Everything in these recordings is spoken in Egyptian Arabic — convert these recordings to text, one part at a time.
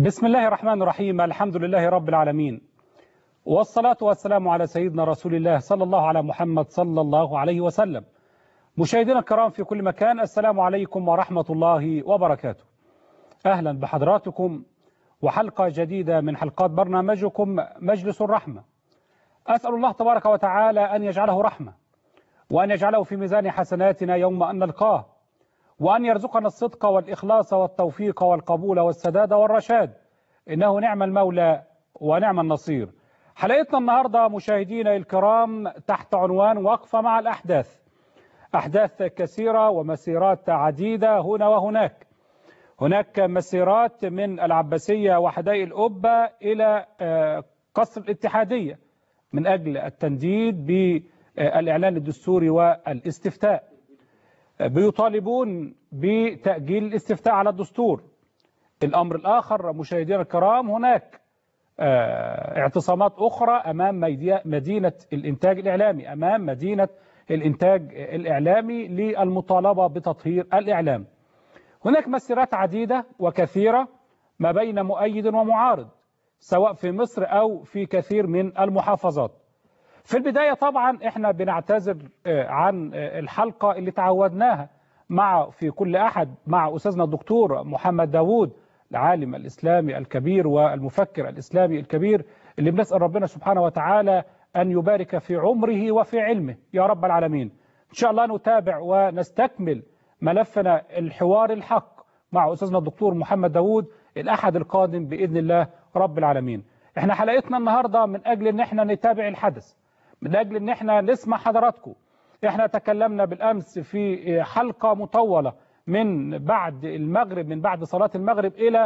بسم الله الرحمن الرحيم الحمد لله رب العالمين والصلاة والسلام على سيدنا رسول الله صلى الله على محمد صلى الله عليه وسلم مشاهدينا الكرام في كل مكان السلام عليكم ورحمة الله وبركاته أهلا بحضراتكم وحلقة جديدة من حلقات برنامجكم مجلس الرحمة أسأل الله تبارك وتعالى أن يجعله رحمة وأن يجعله في ميزان حسناتنا يوم أن نلقاه وأن يرزقنا الصدق والإخلاص والتوفيق والقبول والسداد والرشاد إنه نعم المولى ونعم النصير حلقتنا النهاردة مشاهدينا الكرام تحت عنوان وقفة مع الأحداث أحداث كثيرة ومسيرات عديدة هنا وهناك هناك مسيرات من العباسية وحدائق الأبة إلى قصر الاتحادية من أجل التنديد بالإعلان الدستوري والاستفتاء بيطالبون بتأجيل الاستفتاء على الدستور الأمر الآخر مشاهدينا الكرام هناك اعتصامات أخرى أمام مدينة الإنتاج الإعلامي أمام مدينة الإنتاج الإعلامي للمطالبة بتطهير الإعلام هناك مسيرات عديدة وكثيرة ما بين مؤيد ومعارض سواء في مصر أو في كثير من المحافظات في البداية طبعا احنا بنعتذر عن الحلقة اللي تعودناها مع في كل أحد مع أستاذنا الدكتور محمد داوود العالم الإسلامي الكبير والمفكر الإسلامي الكبير اللي بنسأل ربنا سبحانه وتعالى أن يبارك في عمره وفي علمه يا رب العالمين إن شاء الله نتابع ونستكمل ملفنا الحوار الحق مع أستاذنا الدكتور محمد داوود الأحد القادم بإذن الله رب العالمين احنا حلقتنا النهاردة من أجل أن احنا نتابع الحدث من أجل أن احنا نسمع حضراتكم احنا تكلمنا بالأمس في حلقة مطولة من بعد المغرب من بعد صلاة المغرب إلى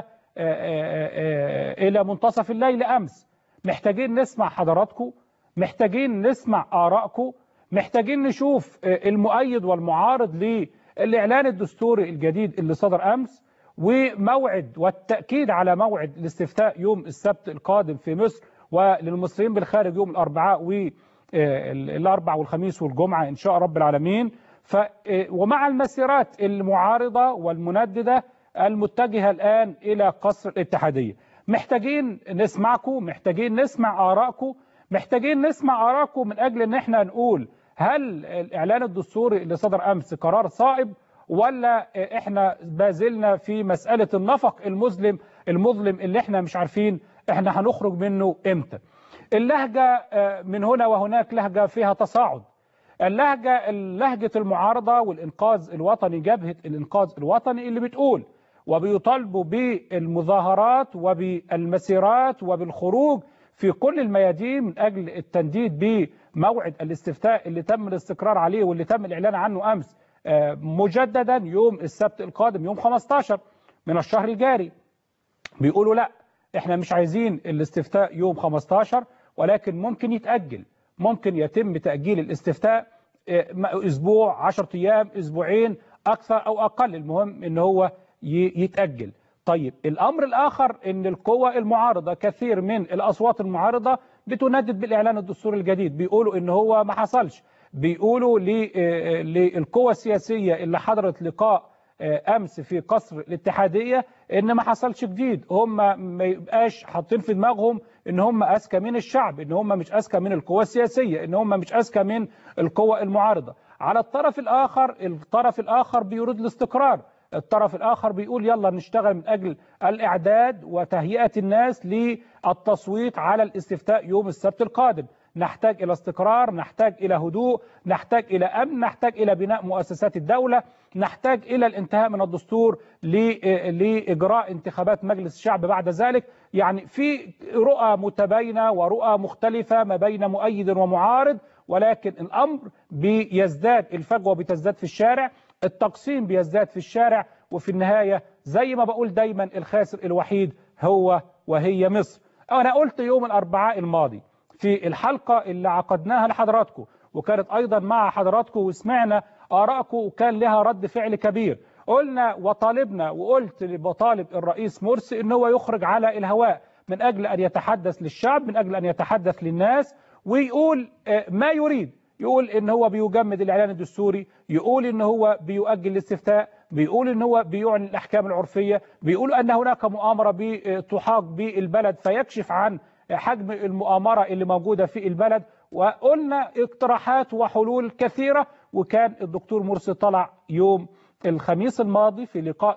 إلى منتصف الليل أمس محتاجين نسمع حضراتكم محتاجين نسمع آرائكم محتاجين نشوف المؤيد والمعارض للإعلان الدستوري الجديد اللي صدر أمس وموعد والتأكيد على موعد الاستفتاء يوم السبت القادم في مصر وللمصريين بالخارج يوم الأربعاء والأربع والخميس والجمعة إن شاء رب العالمين ف ومع المسيرات المعارضة والمنددة المتجهة الآن إلى قصر الاتحادية محتاجين نسمعكم محتاجين نسمع آرائكم محتاجين نسمع آرائكم من أجل أن احنا نقول هل الإعلان الدستوري اللي صدر أمس قرار صائب ولا احنا بازلنا في مسألة النفق المظلم المظلم اللي احنا مش عارفين احنا هنخرج منه امتى اللهجة من هنا وهناك لهجة فيها تصاعد اللهجة لهجة المعارضة والإنقاذ الوطني جبهة الإنقاذ الوطني اللي بتقول وبيطالبوا بالمظاهرات وبالمسيرات وبالخروج في كل الميادين من أجل التنديد بموعد الاستفتاء اللي تم الاستقرار عليه واللي تم الإعلان عنه أمس مجددا يوم السبت القادم يوم 15 من الشهر الجاري بيقولوا لا احنا مش عايزين الاستفتاء يوم 15 ولكن ممكن يتأجل ممكن يتم تأجيل الاستفتاء اسبوع 10 ايام اسبوعين اكثر او اقل المهم ان هو يتأجل طيب الامر الاخر ان القوى المعارضة كثير من الاصوات المعارضة بتندد بالاعلان الدستوري الجديد بيقولوا ان هو ما حصلش بيقولوا للقوى السياسية اللي حضرت لقاء امس في قصر الاتحادية ان ما حصلش جديد هم ما يبقاش حاطين في دماغهم ان هم اذكى من الشعب ان هم مش اذكى من القوى السياسية ان هم مش اذكى من القوى المعارضة على الطرف الاخر الطرف الاخر بيريد الاستقرار الطرف الآخر بيقول يلا نشتغل من أجل الإعداد وتهيئة الناس للتصويت على الاستفتاء يوم السبت القادم نحتاج إلى استقرار نحتاج إلى هدوء نحتاج إلى أمن نحتاج إلى بناء مؤسسات الدولة نحتاج إلى الانتهاء من الدستور لإجراء انتخابات مجلس الشعب بعد ذلك يعني في رؤى متباينة ورؤى مختلفة ما بين مؤيد ومعارض ولكن الأمر بيزداد الفجوة بتزداد في الشارع التقسيم بيزداد في الشارع وفي النهاية زي ما بقول دايما الخاسر الوحيد هو وهي مصر أنا قلت يوم الأربعاء الماضي في الحلقة اللي عقدناها لحضراتكم وكانت أيضا مع حضراتكم وسمعنا آرائكم وكان لها رد فعل كبير قلنا وطالبنا وقلت بطالب الرئيس مرسي ان هو يخرج على الهواء من أجل أن يتحدث للشعب من أجل أن يتحدث للناس ويقول ما يريد يقول ان هو بيجمد الاعلان الدستوري يقول ان هو بيؤجل الاستفتاء بيقول ان هو بيعلن الاحكام العرفيه بيقول ان هناك مؤامره تحاق بالبلد فيكشف عن حجم المؤامره اللي موجوده في البلد وقلنا اقتراحات وحلول كثيره وكان الدكتور مرسي طلع يوم الخميس الماضي في لقاء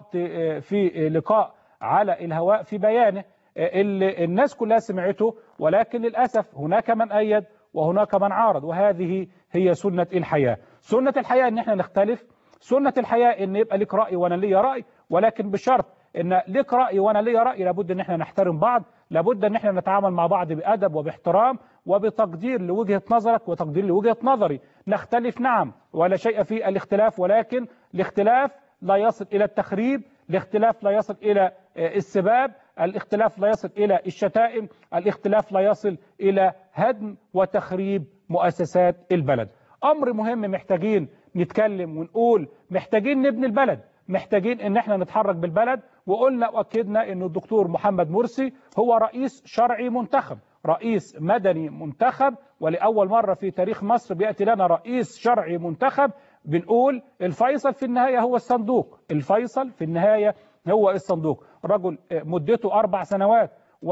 في لقاء على الهواء في بيانه اللي الناس كلها سمعته ولكن للاسف هناك من ايد وهناك من عارض وهذه هي سنه الحياه سنه الحياه ان احنا نختلف سنه الحياه ان يبقى لك راي وانا ليا راي ولكن بشرط ان لك راي وانا ليا راي لابد ان احنا نحترم بعض لابد ان احنا نتعامل مع بعض بادب وباحترام وبتقدير لوجهه نظرك وتقدير لوجهه نظري نختلف نعم ولا شيء في الاختلاف ولكن الاختلاف لا يصل الى التخريب الاختلاف لا يصل الى السباب الاختلاف لا يصل الى الشتائم الاختلاف لا يصل الى هدم وتخريب مؤسسات البلد امر مهم محتاجين نتكلم ونقول محتاجين نبني البلد محتاجين ان احنا نتحرك بالبلد وقلنا واكدنا ان الدكتور محمد مرسي هو رئيس شرعي منتخب رئيس مدني منتخب ولاول مره في تاريخ مصر بياتي لنا رئيس شرعي منتخب بنقول الفيصل في النهايه هو الصندوق الفيصل في النهايه هو الصندوق رجل مدته اربع سنوات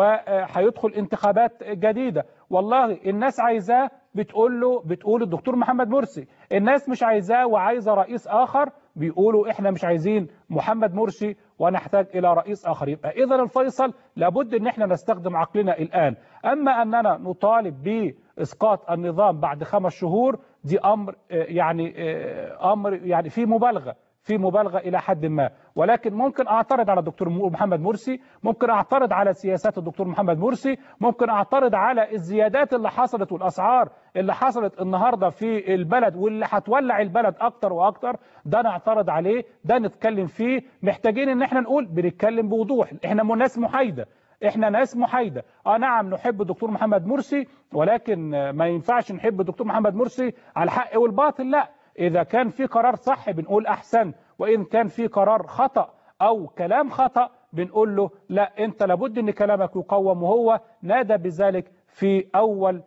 وهيدخل انتخابات جديده والله الناس عايزاه بتقول له بتقول الدكتور محمد مرسي الناس مش عايزاه وعايزه رئيس اخر بيقولوا احنا مش عايزين محمد مرسي ونحتاج الى رئيس اخر يبقى اذا الفيصل لابد ان احنا نستخدم عقلنا الان اما اننا نطالب باسقاط النظام بعد خمس شهور دي امر يعني امر يعني في مبالغه في مبالغه الى حد ما ولكن ممكن اعترض على الدكتور محمد مرسي ممكن اعترض على سياسات الدكتور محمد مرسي ممكن اعترض على الزيادات اللي حصلت والاسعار اللي حصلت النهارده في البلد واللي هتولع البلد اكتر واكتر ده نعترض عليه ده نتكلم فيه محتاجين ان احنا نقول بنتكلم بوضوح احنا ناس محايده احنا ناس محايده اه نعم نحب الدكتور محمد مرسي ولكن ما ينفعش نحب الدكتور محمد مرسي على الحق والباطل لا إذا كان في قرار صح بنقول أحسن وإن كان في قرار خطأ أو كلام خطأ بنقول له لا أنت لابد أن كلامك يقوم وهو نادى بذلك في أول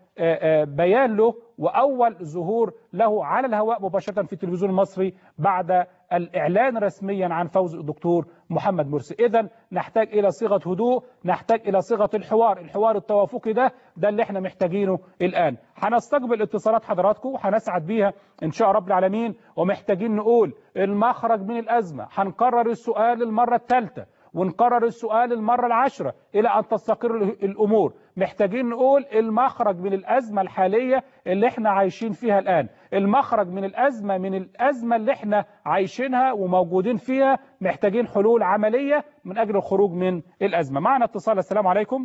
بيان له وأول ظهور له على الهواء مباشرة في التلفزيون المصري بعد الإعلان رسميا عن فوز الدكتور محمد مرسي إذا نحتاج إلى صيغة هدوء نحتاج إلى صيغة الحوار الحوار التوافقي ده ده اللي احنا محتاجينه الآن هنستقبل اتصالات حضراتكم وهنسعد بيها إن شاء رب العالمين ومحتاجين نقول المخرج من الأزمة هنكرر السؤال المرة الثالثة ونكرر السؤال المرة العشرة إلى أن تستقر الأمور محتاجين نقول المخرج من الأزمة الحالية اللي احنا عايشين فيها الآن المخرج من الأزمة من الأزمة اللي احنا عايشينها وموجودين فيها محتاجين حلول عملية من أجل الخروج من الأزمة معنا اتصال السلام عليكم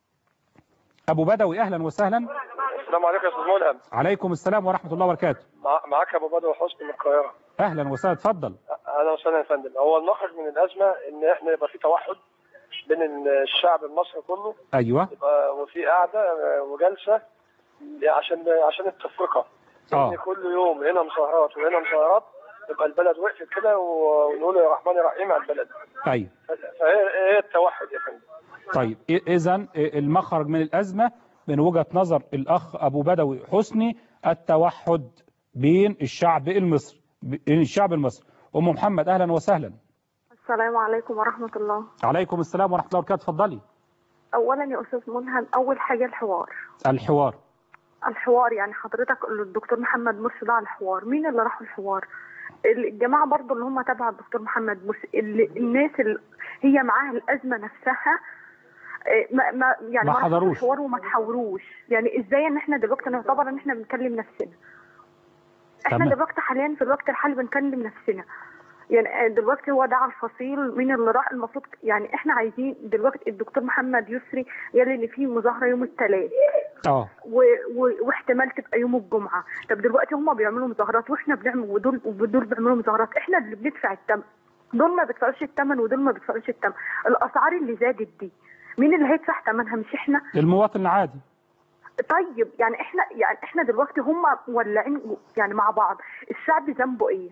أبو بدوي أهلا وسهلا السلام عليكم يا استاذ ملهم عليكم السلام ورحمة الله وبركاته مع- معاك ابو بدر حسني من القاهره أهلا وسهلا اتفضل اهلا وسهلا يا فندم هو المخرج من الازمه ان احنا يبقى في توحد بين الشعب المصري كله أيوة يبقى وفي قعده آه، وجلسه عشان عشان التفرقه آه. ان كل يوم هنا مظاهرات وهنا مظاهرات يبقى البلد وقفت كده ونقول يا رحمن الرحيم على البلد طيب فهي هي التوحد يا فندم طيب إذا المخرج من الأزمة من وجهة نظر الأخ أبو بدوي حسني التوحد بين الشعب المصري بين الشعب المصري أم محمد أهلا وسهلا السلام عليكم ورحمة الله عليكم السلام ورحمة الله وبركاته اتفضلي أولا يا أستاذ ملهم أول حاجة الحوار الحوار الحوار يعني حضرتك الدكتور محمد مرسي ده على الحوار مين اللي راحوا الحوار الجماعة برضو اللي هم تبع الدكتور محمد مرسي اللي الناس اللي هي معاها الأزمة نفسها إيه، ما ما يعني ما راحوش حضروش. الحوار وما تحاوروش يعني ازاي ان احنا دلوقتي نعتبر ان احنا بنكلم نفسنا احنا تمام. دلوقتي حاليا في الوقت الحالي بنكلم نفسنا يعني دلوقتي هو دعا الفصيل مين اللي راح المفروض يعني احنا عايزين دلوقتي الدكتور محمد يسري قال ان في مظاهره يوم الثلاث اه و... و... واحتمال تبقى يوم الجمعه طب دلوقتي هم بيعملوا مظاهرات واحنا بنعمل ودول ودول بيعملوا مظاهرات احنا اللي بندفع الثمن دول ما بيدفعوش الثمن ودول ما بيدفعوش الثمن الاسعار اللي زادت دي مين اللي هيدفع ثمنها مش احنا المواطن العادي طيب يعني احنا يعني احنا دلوقتي هم مولعين يعني مع بعض الشعب ذنبه ايه؟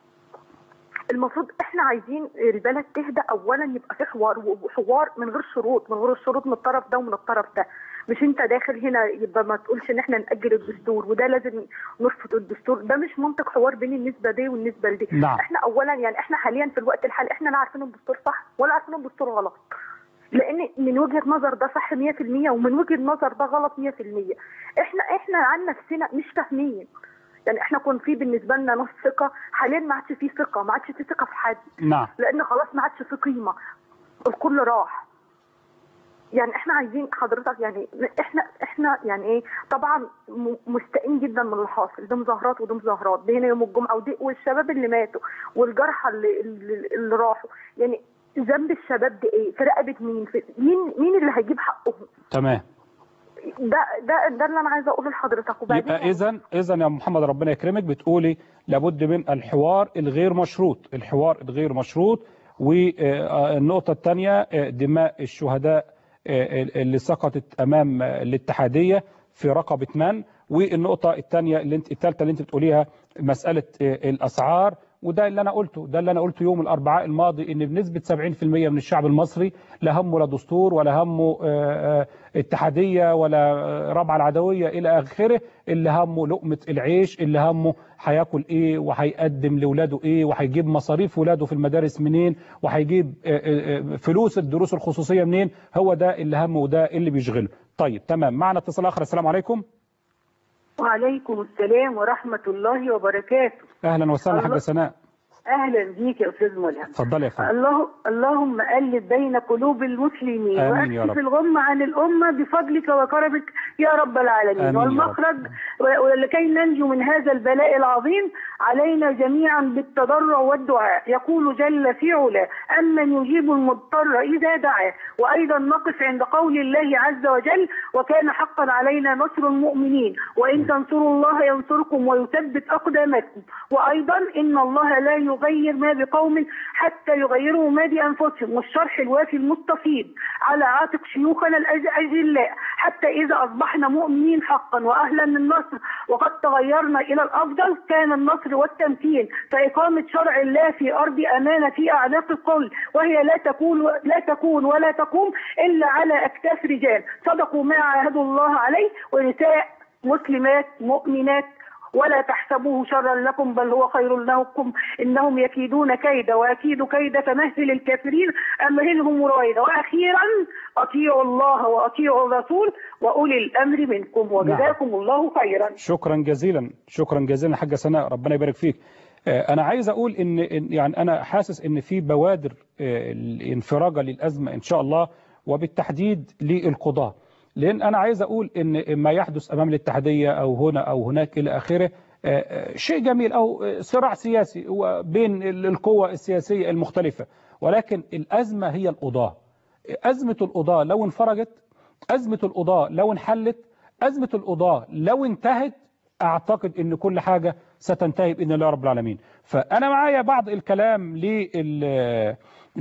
المفروض احنا عايزين البلد تهدى اولا يبقى في حوار وحوار من غير شروط من غير الشروط من الطرف ده ومن الطرف ده مش انت داخل هنا يبقى ما تقولش ان احنا ناجل الدستور وده لازم نرفض الدستور ده مش منطق حوار بين النسبه دي والنسبه لدي نعم. احنا اولا يعني احنا حاليا في الوقت الحالي احنا لا عارفين الدستور صح ولا عارفين الدستور غلط لان من وجهه نظر ده صح 100% ومن وجهه نظر ده غلط 100% احنا احنا عن نفسنا مش فاهمين يعني احنا كان في بالنسبه لنا نص ثقه حاليا ما عادش في ثقه ما عادش في ثقه في حد نعم لان خلاص ما عادش في قيمه الكل راح يعني احنا عايزين حضرتك يعني احنا احنا يعني ايه طبعا م- مستائين جدا من اللي حاصل ده مظاهرات وده مظاهرات ده هنا يوم الجمعه ودي والشباب اللي ماتوا والجرحى اللي اللي, اللي راحوا يعني ذنب الشباب ده ايه؟ في رقبه مين؟ في مين مين اللي هيجيب حقهم؟ تمام ده ده ده اللي انا عايزه اقوله لحضرتك وبعدين يبقى اذا اذا يا محمد ربنا يكرمك بتقولي لابد من الحوار الغير مشروط الحوار الغير مشروط والنقطة الثانية دماء الشهداء اللي سقطت أمام الاتحادية في رقبة من والنقطة الثانية اللي انت الثالثة اللي انت بتقوليها مسألة الأسعار وده اللي أنا قلته ده اللي أنا قلته يوم الأربعاء الماضي إن بنسبة 70% من الشعب المصري لا همه لا دستور ولا همه اتحادية ولا رابعة العدوية إلى آخره اللي همه لقمة العيش اللي همه هياكل إيه وهيقدم لولاده إيه وهيجيب مصاريف ولاده في المدارس منين وهيجيب فلوس الدروس الخصوصية منين هو ده اللي همه وده اللي بيشغله طيب تمام معنا اتصال آخر السلام عليكم وعليكم السلام ورحمة الله وبركاته أهلا وسهلا الله- حاجة سناء أهلا بيك يا أستاذ ملهم اتفضلي يا فندم الله اللهم ألف بين قلوب المسلمين آمين يا واكشف رب. الغم عن الأمة بفضلك وكرمك يا رب العالمين آمين يا رب. والمخرج و- ولكي ننجو من هذا البلاء العظيم علينا جميعا بالتضرع والدعاء يقول جل في علا أمن يجيب المضطر إذا دعاه وأيضا نقف عند قول الله عز وجل وكان حقا علينا نصر المؤمنين وإن تنصروا الله ينصركم ويثبت أقدامكم وأيضا إن الله لا يغير ما بقوم حتى يغيروا ما بأنفسهم والشرح الوافي المستفيض على عاتق شيوخنا الأجلاء حتى إذا أصبحنا مؤمنين حقا وأهلا للنصر وقد تغيرنا إلى الأفضل كان النصر والتمكين فإقامة شرع الله في أرض أمانة في أعناق القول وهي لا تكون لا تكون ولا تقوم إلا على أكتاف رجال صدقوا ما عاهدوا الله عليه ونساء مسلمات مؤمنات ولا تحسبوه شرا لكم بل هو خير لكم انهم يكيدون كيدا واكيد كيدا فمهل الكافرين امهلهم رويدا واخيرا اطيعوا الله واطيعوا الرسول واولي الامر منكم وجزاكم الله خيرا شكرا جزيلا شكرا جزيلا حاجة سناء ربنا يبارك فيك آه، أنا عايز أقول إن إن- يعني أنا حاسس إن في بوادر آه، الانفراجة للأزمة إن شاء الله وبالتحديد للقضاة لأن أنا عايز أقول إن ما يحدث أمام الاتحادية أو هنا أو هناك إلى آخره آه، آه، شيء جميل أو آه، صراع سياسي بين القوى السياسية المختلفة ولكن الأزمة هي القضاة أزمة القضاة لو انفرجت أزمة القضاء لو انحلت أزمة القضاء لو انتهت أعتقد أن كل حاجة ستنتهي بإذن الله رب العالمين فأنا معايا بعض الكلام لل-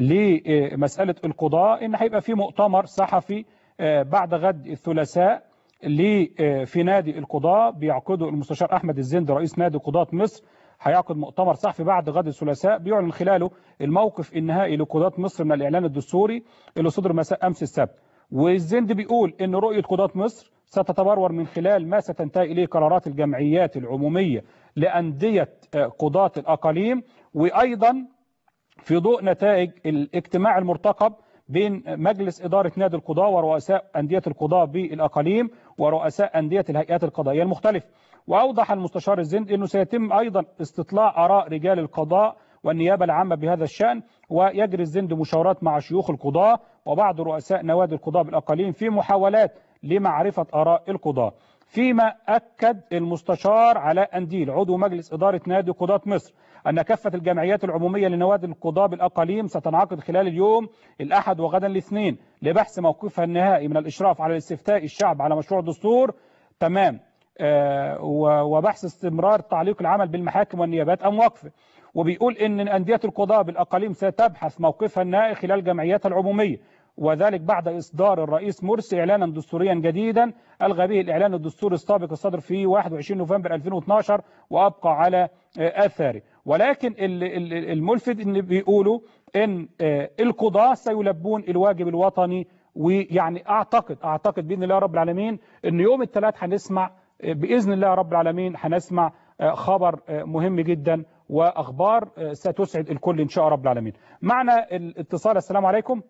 لمسألة القضاء إن هيبقى في مؤتمر صحفي آه، بعد غد الثلاثاء ل- آه، في نادي القضاء بيعقده المستشار أحمد الزند رئيس نادي قضاة مصر هيعقد مؤتمر صحفي بعد غد الثلاثاء بيعلن خلاله الموقف النهائي لقضاة مصر من الإعلان الدستوري اللي صدر مساء أمس السبت والزند بيقول ان رؤية قضاة مصر ستتبرور من خلال ما ستنتهي إليه قرارات الجمعيات العمومية لأندية آه، قضاة الأقاليم وأيضا في ضوء نتائج الاجتماع المرتقب بين مجلس إدارة نادي القضاء ورؤساء أندية القضاء بالأقاليم ورؤساء أندية الهيئات القضائية المختلفة وأوضح المستشار الزند أنه سيتم أيضا استطلاع آراء رجال القضاء والنيابة العامة بهذا الشأن ويجري الزند مشاورات مع شيوخ القضاء وبعض رؤساء نوادي القضاء بالأقاليم في محاولات لمعرفة آراء القضاء فيما أكد المستشار علاء أنديل عضو مجلس إدارة نادي قضاة مصر أن كافة الجمعيات العمومية لنوادي القضاء بالأقاليم ستنعقد خلال اليوم الأحد وغدا الاثنين لبحث موقفها النهائي من الإشراف على استفتاء الشعب على مشروع دستور تمام آه، و- وبحث استمرار تعليق العمل بالمحاكم والنيابات أم وقفه وبيقول ان أندية القضاء بالأقاليم ستبحث موقفها النهائي خلال جمعياتها العمومية وذلك بعد إصدار الرئيس مرسي إعلانا دستوريا جديدا ألغى به الإعلان الدستوري السابق الصادر في 21 نوفمبر 2012 وأبقى على آه، آثاره ولكن ال- ال- الملفت ان بيقولوا ان آه، القضاة سيلبون الواجب الوطني ويعني اعتقد اعتقد باذن الله رب العالمين ان يوم الثلاث هنسمع باذن الله رب العالمين هنسمع خبر مهم جدا واخبار ستسعد الكل ان شاء رب العالمين. معنا الاتصال السلام عليكم.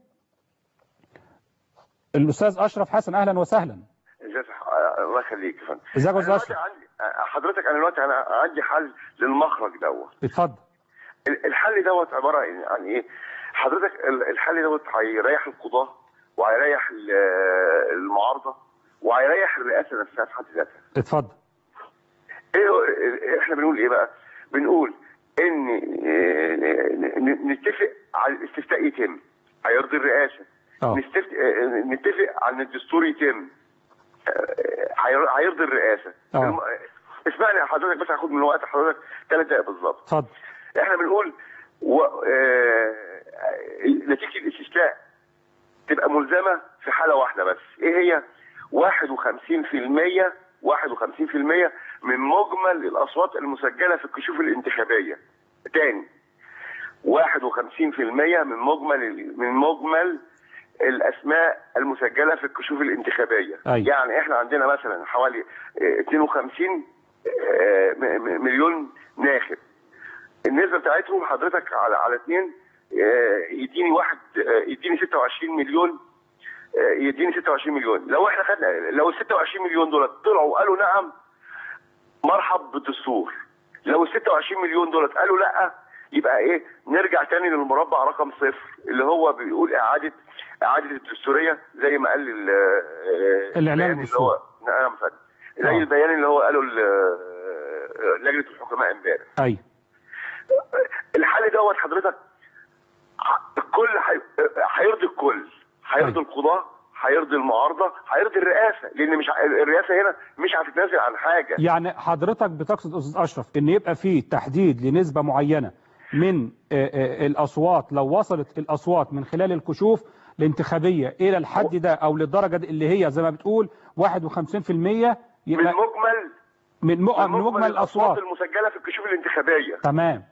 الاستاذ اشرف حسن اهلا وسهلا. ازيك الله يخليك يا فندم ازيك يا أنا استاذ دلوقتي اشرف؟ عندي حضرتك انا دلوقتي انا عندي حل للمخرج دوت اتفضل. ال- الحل دوت عباره عن عن ايه؟ حضرتك ال- الحل دوت هيريح القضاه وهيريح ال- المعارضه وهيريح الرئاسه نفسها في حد ذاتها. اتفضل. ايه هو- احنا بنقول ايه بقى؟ بنقول ان آه، ن- نتفق على الاستفتاء يتم هيرضي الرئاسه اه نستفت... آه، نتفق على ان الدستور يتم آه، هير- هيرضي الرئاسه آه. الم... اسمعني حضرتك بس هاخد من وقت حضرتك ثلاث دقائق بالظبط اتفضل. احنا بنقول و... آه... نتيجه الاستفتاء تبقى ملزمه في حاله واحده بس ايه هي 51% 51% من مجمل الاصوات المسجله في الكشوف الانتخابيه تاني 51% من مجمل من مجمل الاسماء المسجله في الكشوف الانتخابيه أيوة. يعني احنا عندنا مثلا حوالي آه، 52 آه، م- م- مليون ناخب النسبه بتاعتهم حضرتك على على اثنين آه، يديني واحد آه، يديني 26 مليون آه، يديني 26 مليون لو احنا خدنا لو ال 26 مليون دول طلعوا وقالوا نعم مرحب بالدستور لو ال 26 مليون دول قالوا لا يبقى ايه نرجع تاني للمربع رقم صفر اللي هو بيقول اعاده اعاده الدستوريه زي ما قال ال- آه، الإعلان البيان اللي هو نعم فندم زي آه. البيان اللي هو قاله ال- آه، لجنه الحكماء امبارح ايوه. الحل دوت حضرتك ح- الكل هي- هيرضي الكل هيرضي أيوة. القضاه هيرضي المعارضه هيرضي الرئاسه لان مش ع- الرئاسه هنا مش هتتنازل عن حاجه يعني حضرتك بتقصد استاذ اشرف ان يبقى في تحديد لنسبه معينه من آه، آه، الاصوات لو وصلت الاصوات من خلال الكشوف الانتخابيه الى الحد ده او للدرجه دي اللي هي زي ما بتقول 51% من يبقى مجمل من م- من مجمل الاصوات المسجله في الكشوف الانتخابيه تمام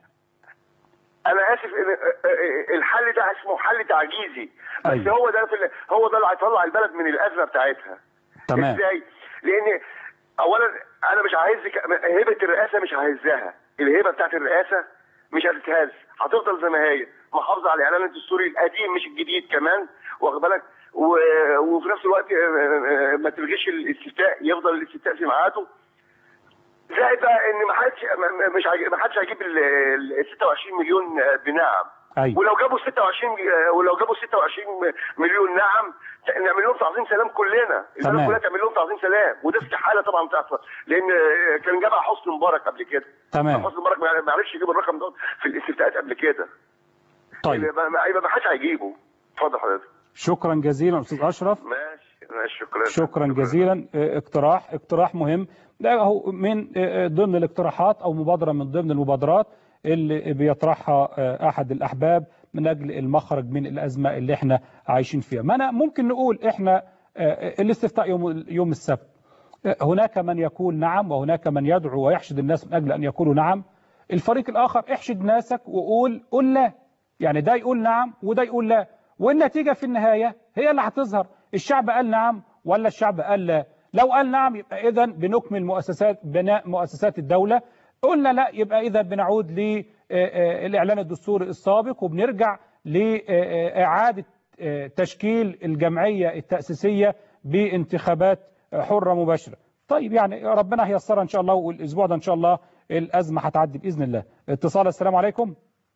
انا اسف ان الحل ده اسمه حل تعجيزي بس أيوة. هو ده في ال- هو ده اللي هيطلع البلد من الازمه بتاعتها تمام ازاي؟ لان اولا انا مش عايز هيبه الرئاسه مش ههزها الهيبه بتاعت الرئاسه مش هتتهز هتفضل زي ما هي محافظه على الاعلان الدستوري القديم مش الجديد كمان واخد بالك و- وفي نفس الوقت آه، آه، ما تلغيش الاستفتاء يفضل الاستفتاء في ميعاده زائد بقى ان ما حدش ما- مش هيجي- ما حدش هيجيب ال ال 26 مليون بنعم ايوه ولو جابوا 26 ولو جابوا 26 مليون نعم نعمل لهم تعظيم سلام كلنا تمام. البلد كلها تعمل لهم تعظيم سلام وده استحاله طبعا تحصل لان كان جابها حسني مبارك قبل كده تمام حسني مبارك ما ما عرفش يجيب الرقم ده في الاستفتاءات قبل كده طيب يبقى ما يبقى ما حدش هيجيبه اتفضل حضرتك شكرا جزيلا استاذ اشرف ماشي ماشي شكرا شكرا جزيلا اه، اقتراح اقتراح مهم ده هو من اه، ضمن الاقتراحات او مبادره من ضمن المبادرات اللي بيطرحها اه، احد الاحباب من اجل المخرج من الازمه اللي احنا عايشين فيها ما أنا ممكن نقول احنا اه، الاستفتاء يوم يوم السبت اه، هناك من يقول نعم وهناك من يدعو ويحشد الناس من اجل ان يقولوا نعم الفريق الاخر احشد ناسك وقول قل لا يعني ده يقول نعم وده يقول لا والنتيجة في النهاية هي اللي هتظهر الشعب قال نعم ولا الشعب قال لا لو قال نعم يبقى إذا بنكمل مؤسسات بناء مؤسسات الدولة قلنا لا يبقى إذا بنعود للإعلان الدستوري السابق وبنرجع لإعادة تشكيل الجمعية التأسيسية بانتخابات حرة مباشرة طيب يعني ربنا هيسرها إن شاء الله والأسبوع ده إن شاء الله الأزمة هتعدي بإذن الله اتصال السلام عليكم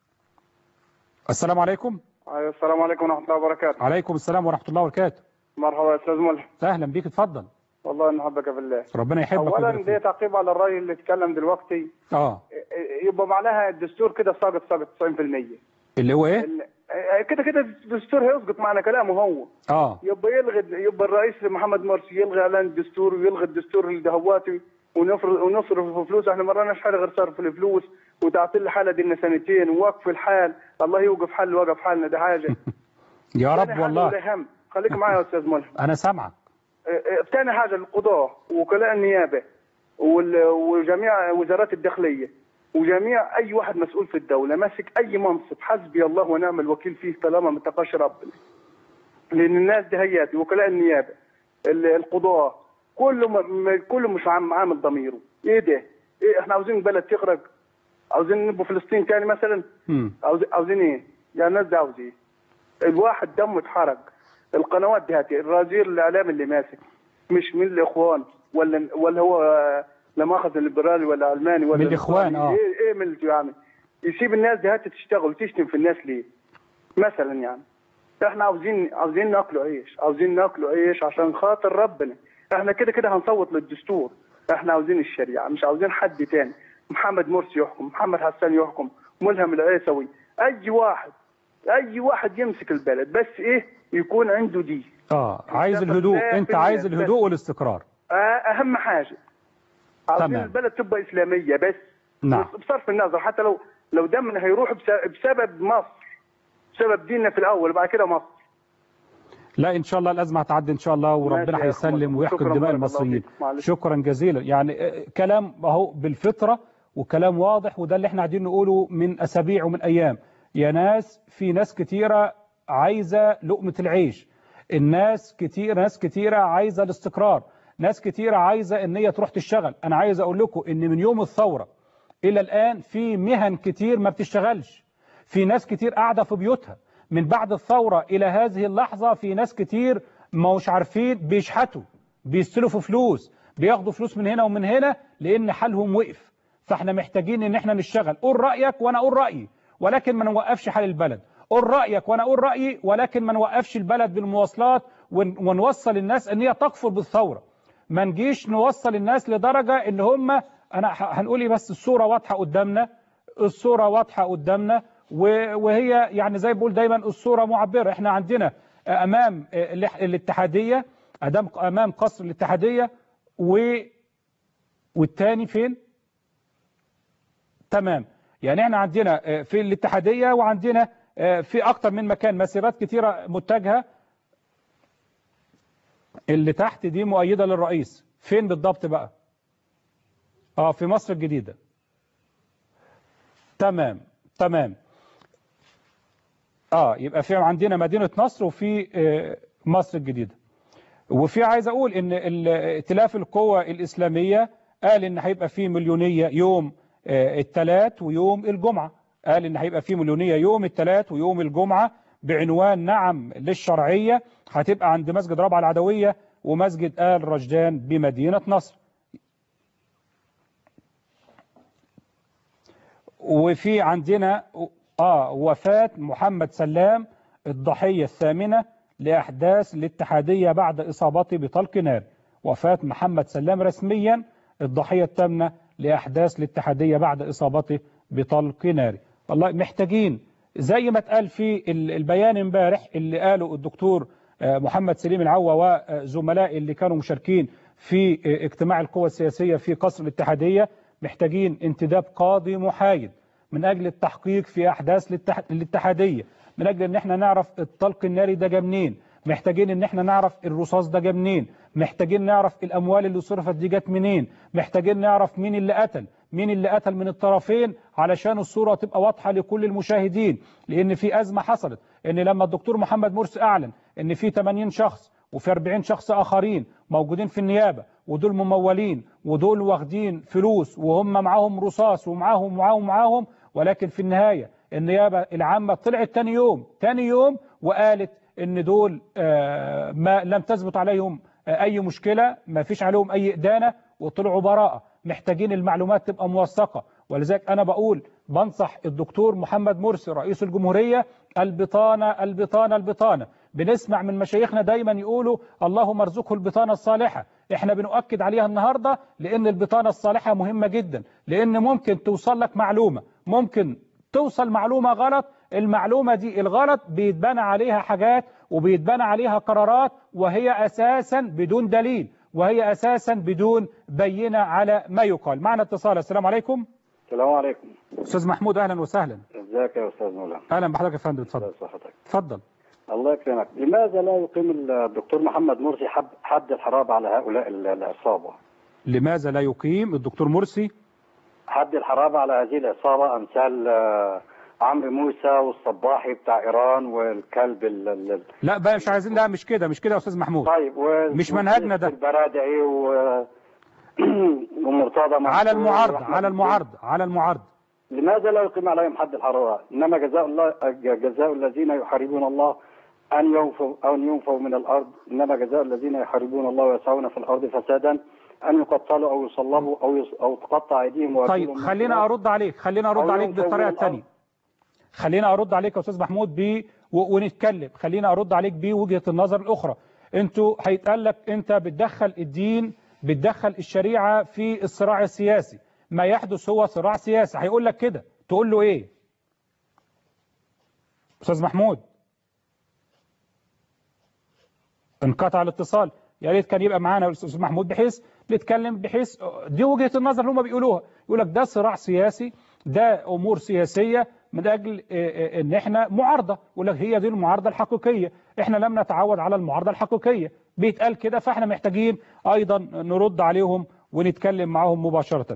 السلام عليكم أيوة السلام عليكم ورحمة الله وبركاته عليكم السلام ورحمة الله وبركاته مرحبا يا أستاذ ملحم أهلا بيك اتفضل والله إن حبك في الله ربنا يحبك أولا ويبارك دي فيك. تعقيب على الرأي اللي اتكلم دلوقتي اه يبقى معناها الدستور كده ساقط ساقط 90% اللي هو ايه ال- كده كده الدستور هيسقط معنى كلامه هو اه يبقى يلغي يبقى الرئيس محمد مرسي يلغي اعلان الدستور ويلغي الدستور الدهواتي ونفرض ونصرف فلوس احنا ما راناش حاجه غير صرف الفلوس وتعطيل الحاله دي لنا سنتين ووقف الحال الله يوقف حل وقف حالنا ده حاجه يا تاني رب حاجة والله ولا هم خليك معايا يا استاذ ملحم انا سامعك ثاني حاجه القضاة وكلاء النيابه وال- وجميع وزارات الداخليه وجميع اي واحد مسؤول في الدوله ماسك اي منصب حسبي الله ونعم الوكيل فيه طالما ما اتقاش ربنا لان الناس دي هيات وكلاء النيابه ال- القضاه كله م- م- كله مش عام- عامل ضميره ايه ده؟ ايه احنا عاوزين بلد تخرج عاوزين نبقى فلسطين تاني مثلا مم. عاوز عاوزين ايه؟ يعني الناس دي عاوز ايه؟ الواحد دمه اتحرق القنوات دي هاتي الرازير الاعلام اللي ماسك مش من الاخوان ولا ولا هو لا مؤاخذه ليبرالي ولا علماني ولا من الإخوان، نصراني. آه. ايه ايه من اللي يعني يسيب الناس دي هاتي تشتغل وتشتم في الناس ليه؟ مثلا يعني احنا عاوزين عاوزين ناكلوا عيش عاوزين ناكلوا عيش عشان خاطر ربنا احنا كده كده هنصوت للدستور احنا عاوزين الشريعه مش عاوزين حد تاني محمد مرسي يحكم محمد حسان يحكم ملهم العيسوي اي واحد اي واحد يمسك البلد بس ايه يكون عنده دي اه عايز الهدوء انت عايز الهدوء والاستقرار آه، اهم حاجه عاوزين تمام. البلد تبقى اسلاميه بس نعم بصرف النظر حتى لو لو دمنا هيروح بس- بسبب مصر بسبب ديننا في الاول وبعد كده مصر لا ان شاء الله الازمه هتعدي ان شاء الله وربنا ماشي يا هيسلم أخوان. ويحكم شكراً دماء بارك الله المصريين فيك. معلش. شكرا جزيلا يعني آه، كلام اهو بالفطره وكلام واضح وده اللي احنا قاعدين نقوله من اسابيع ومن ايام يا ناس في ناس كتيره عايزه لقمه العيش الناس كتير ناس كتيره عايزه الاستقرار ناس كتيره عايزه ان هي تروح تشتغل انا عايز اقول لكم ان من يوم الثوره الى الان في مهن كتير ما بتشتغلش في ناس كتير قاعده في بيوتها من بعد الثوره الى هذه اللحظه في ناس كتير ما مش عارفين بيشحتوا بيستلفوا فلوس بياخدوا فلوس من هنا ومن هنا لان حالهم وقف فاحنا محتاجين ان احنا نشتغل قول رايك وانا اقول رايي ولكن ما نوقفش حال البلد قول رايك وانا اقول رايي ولكن ما نوقفش البلد بالمواصلات ون- ونوصل الناس ان هي تكفر بالثوره ما نجيش نوصل الناس لدرجه ان هم انا ه- هنقول ايه بس الصوره واضحه قدامنا الصوره واضحه قدامنا و- وهي يعني زي بقول دايما الصوره معبره احنا عندنا امام الح- الاتحاديه امام امام قصر الاتحاديه و والتاني فين تمام يعني احنا عندنا آه، في الاتحاديه وعندنا آه، في اكتر من مكان مسيرات كتيره متجهه اللي تحت دي مؤيده للرئيس فين بالضبط بقى اه في مصر الجديده تمام تمام اه يبقى في عندنا مدينه نصر وفي آه، مصر الجديده وفي عايز اقول ان ال- ائتلاف القوى الاسلاميه قال ان هيبقى في مليونيه يوم آه، الثلاث ويوم الجمعه قال ان هيبقى في مليونيه يوم الثلاث ويوم الجمعه بعنوان نعم للشرعيه هتبقى عند مسجد رابعه العدويه ومسجد ال رشدان بمدينه نصر وفي عندنا اه وفاة محمد سلام الضحية الثامنة لأحداث الاتحادية بعد إصابته بطلق نار وفاة محمد سلام رسميا الضحية الثامنة لأحداث الاتحادية بعد إصابته بطلق نار والله محتاجين زي ما اتقال في ال- البيان امبارح اللي قاله الدكتور آه، محمد سليم العوا وزملائي اللي كانوا مشاركين في آه، اجتماع القوى السياسية في قصر الاتحادية محتاجين انتداب قاضي محايد من اجل التحقيق في احداث الاتح- الاتحاديه من اجل ان احنا نعرف الطلق الناري ده جه منين محتاجين ان احنا نعرف الرصاص ده جه منين محتاجين نعرف الاموال اللي صرفت دي جت منين محتاجين نعرف مين اللي قتل مين اللي قتل من الطرفين علشان الصوره تبقى واضحه لكل المشاهدين لان في ازمه حصلت ان لما الدكتور محمد مرسي اعلن ان في 80 شخص وفي 40 شخص اخرين موجودين في النيابه ودول ممولين ودول واخدين فلوس وهم معاهم رصاص ومعاهم معاهم معاهم ولكن في النهايه النيابه العامه طلعت تاني يوم تاني يوم وقالت ان دول آه، ما لم تثبت عليهم آه، اي مشكله ما فيش عليهم اي ادانه وطلعوا براءه محتاجين المعلومات تبقى موثقه ولذلك انا بقول بنصح الدكتور محمد مرسي رئيس الجمهوريه البطانه البطانه البطانه بنسمع من مشايخنا دايما يقولوا اللهم ارزقه البطانه الصالحه احنا بنؤكد عليها النهارده لان البطانه الصالحه مهمه جدا لان ممكن توصل لك معلومه ممكن توصل معلومه غلط المعلومه دي الغلط بيتبنى عليها حاجات وبيتبنى عليها قرارات وهي اساسا بدون دليل وهي اساسا بدون بينه على ما يقال معنا اتصال السلام عليكم السلام عليكم استاذ محمود اهلا وسهلا ازيك يا استاذ مولانا اهلا بحضرتك يا فندم اتفضل ازي صحتك اتفضل الله يكرمك لماذا لا يقيم الدكتور محمد مرسي حد, حد الحراب على هؤلاء ال- العصابه لماذا لا يقيم الدكتور مرسي حد الحراب على هذه العصابه امثال آه، عمرو موسى والصباحي بتاع ايران والكلب ال ال لا بقى مش عايزين لا مش كده مش كده يا استاذ محمود طيب و... مش منهجنا ده. البرادعي و... ومرتضى منصور على المعارضه وأحمد على المعارضه على المعارضه لماذا لا يقيم عليهم حد الحرارة؟ إنما جزاء الله جزاء الذين يحاربون الله أن ينفوا أو أن ينفوا من الأرض، إنما جزاء الذين يحاربون الله ويسعون في الأرض فسادا أن يقتلوا أو يصلبوا أو يص... أو تقطع أيديهم طيب وأرجلهم من خلينا خلاف. ارد عليك خلينا ارد أو عليك ينفوا بالطريقه من الأرض. الثانيه خلينا ارد عليك يا استاذ محمود ب و- ونتكلم خلينا ارد عليك بوجهه النظر الاخرى انتوا هيتقال لك انت بتدخل الدين بتدخل الشريعه في الصراع السياسي ما يحدث هو صراع سياسي هيقول لك كده تقول له ايه استاذ محمود انقطع الاتصال يا ريت كان يبقى معانا الاستاذ محمود بحيث نتكلم بحيث دي وجهه النظر اللي هم بيقولوها يقول لك ده صراع سياسي ده امور سياسيه من اجل آه، آه، ان احنا معارضه يقول لك هي دي المعارضه الحقيقيه احنا لم نتعود على المعارضه الحقيقيه بيتقال كده فاحنا محتاجين ايضا نرد عليهم ونتكلم معاهم مباشره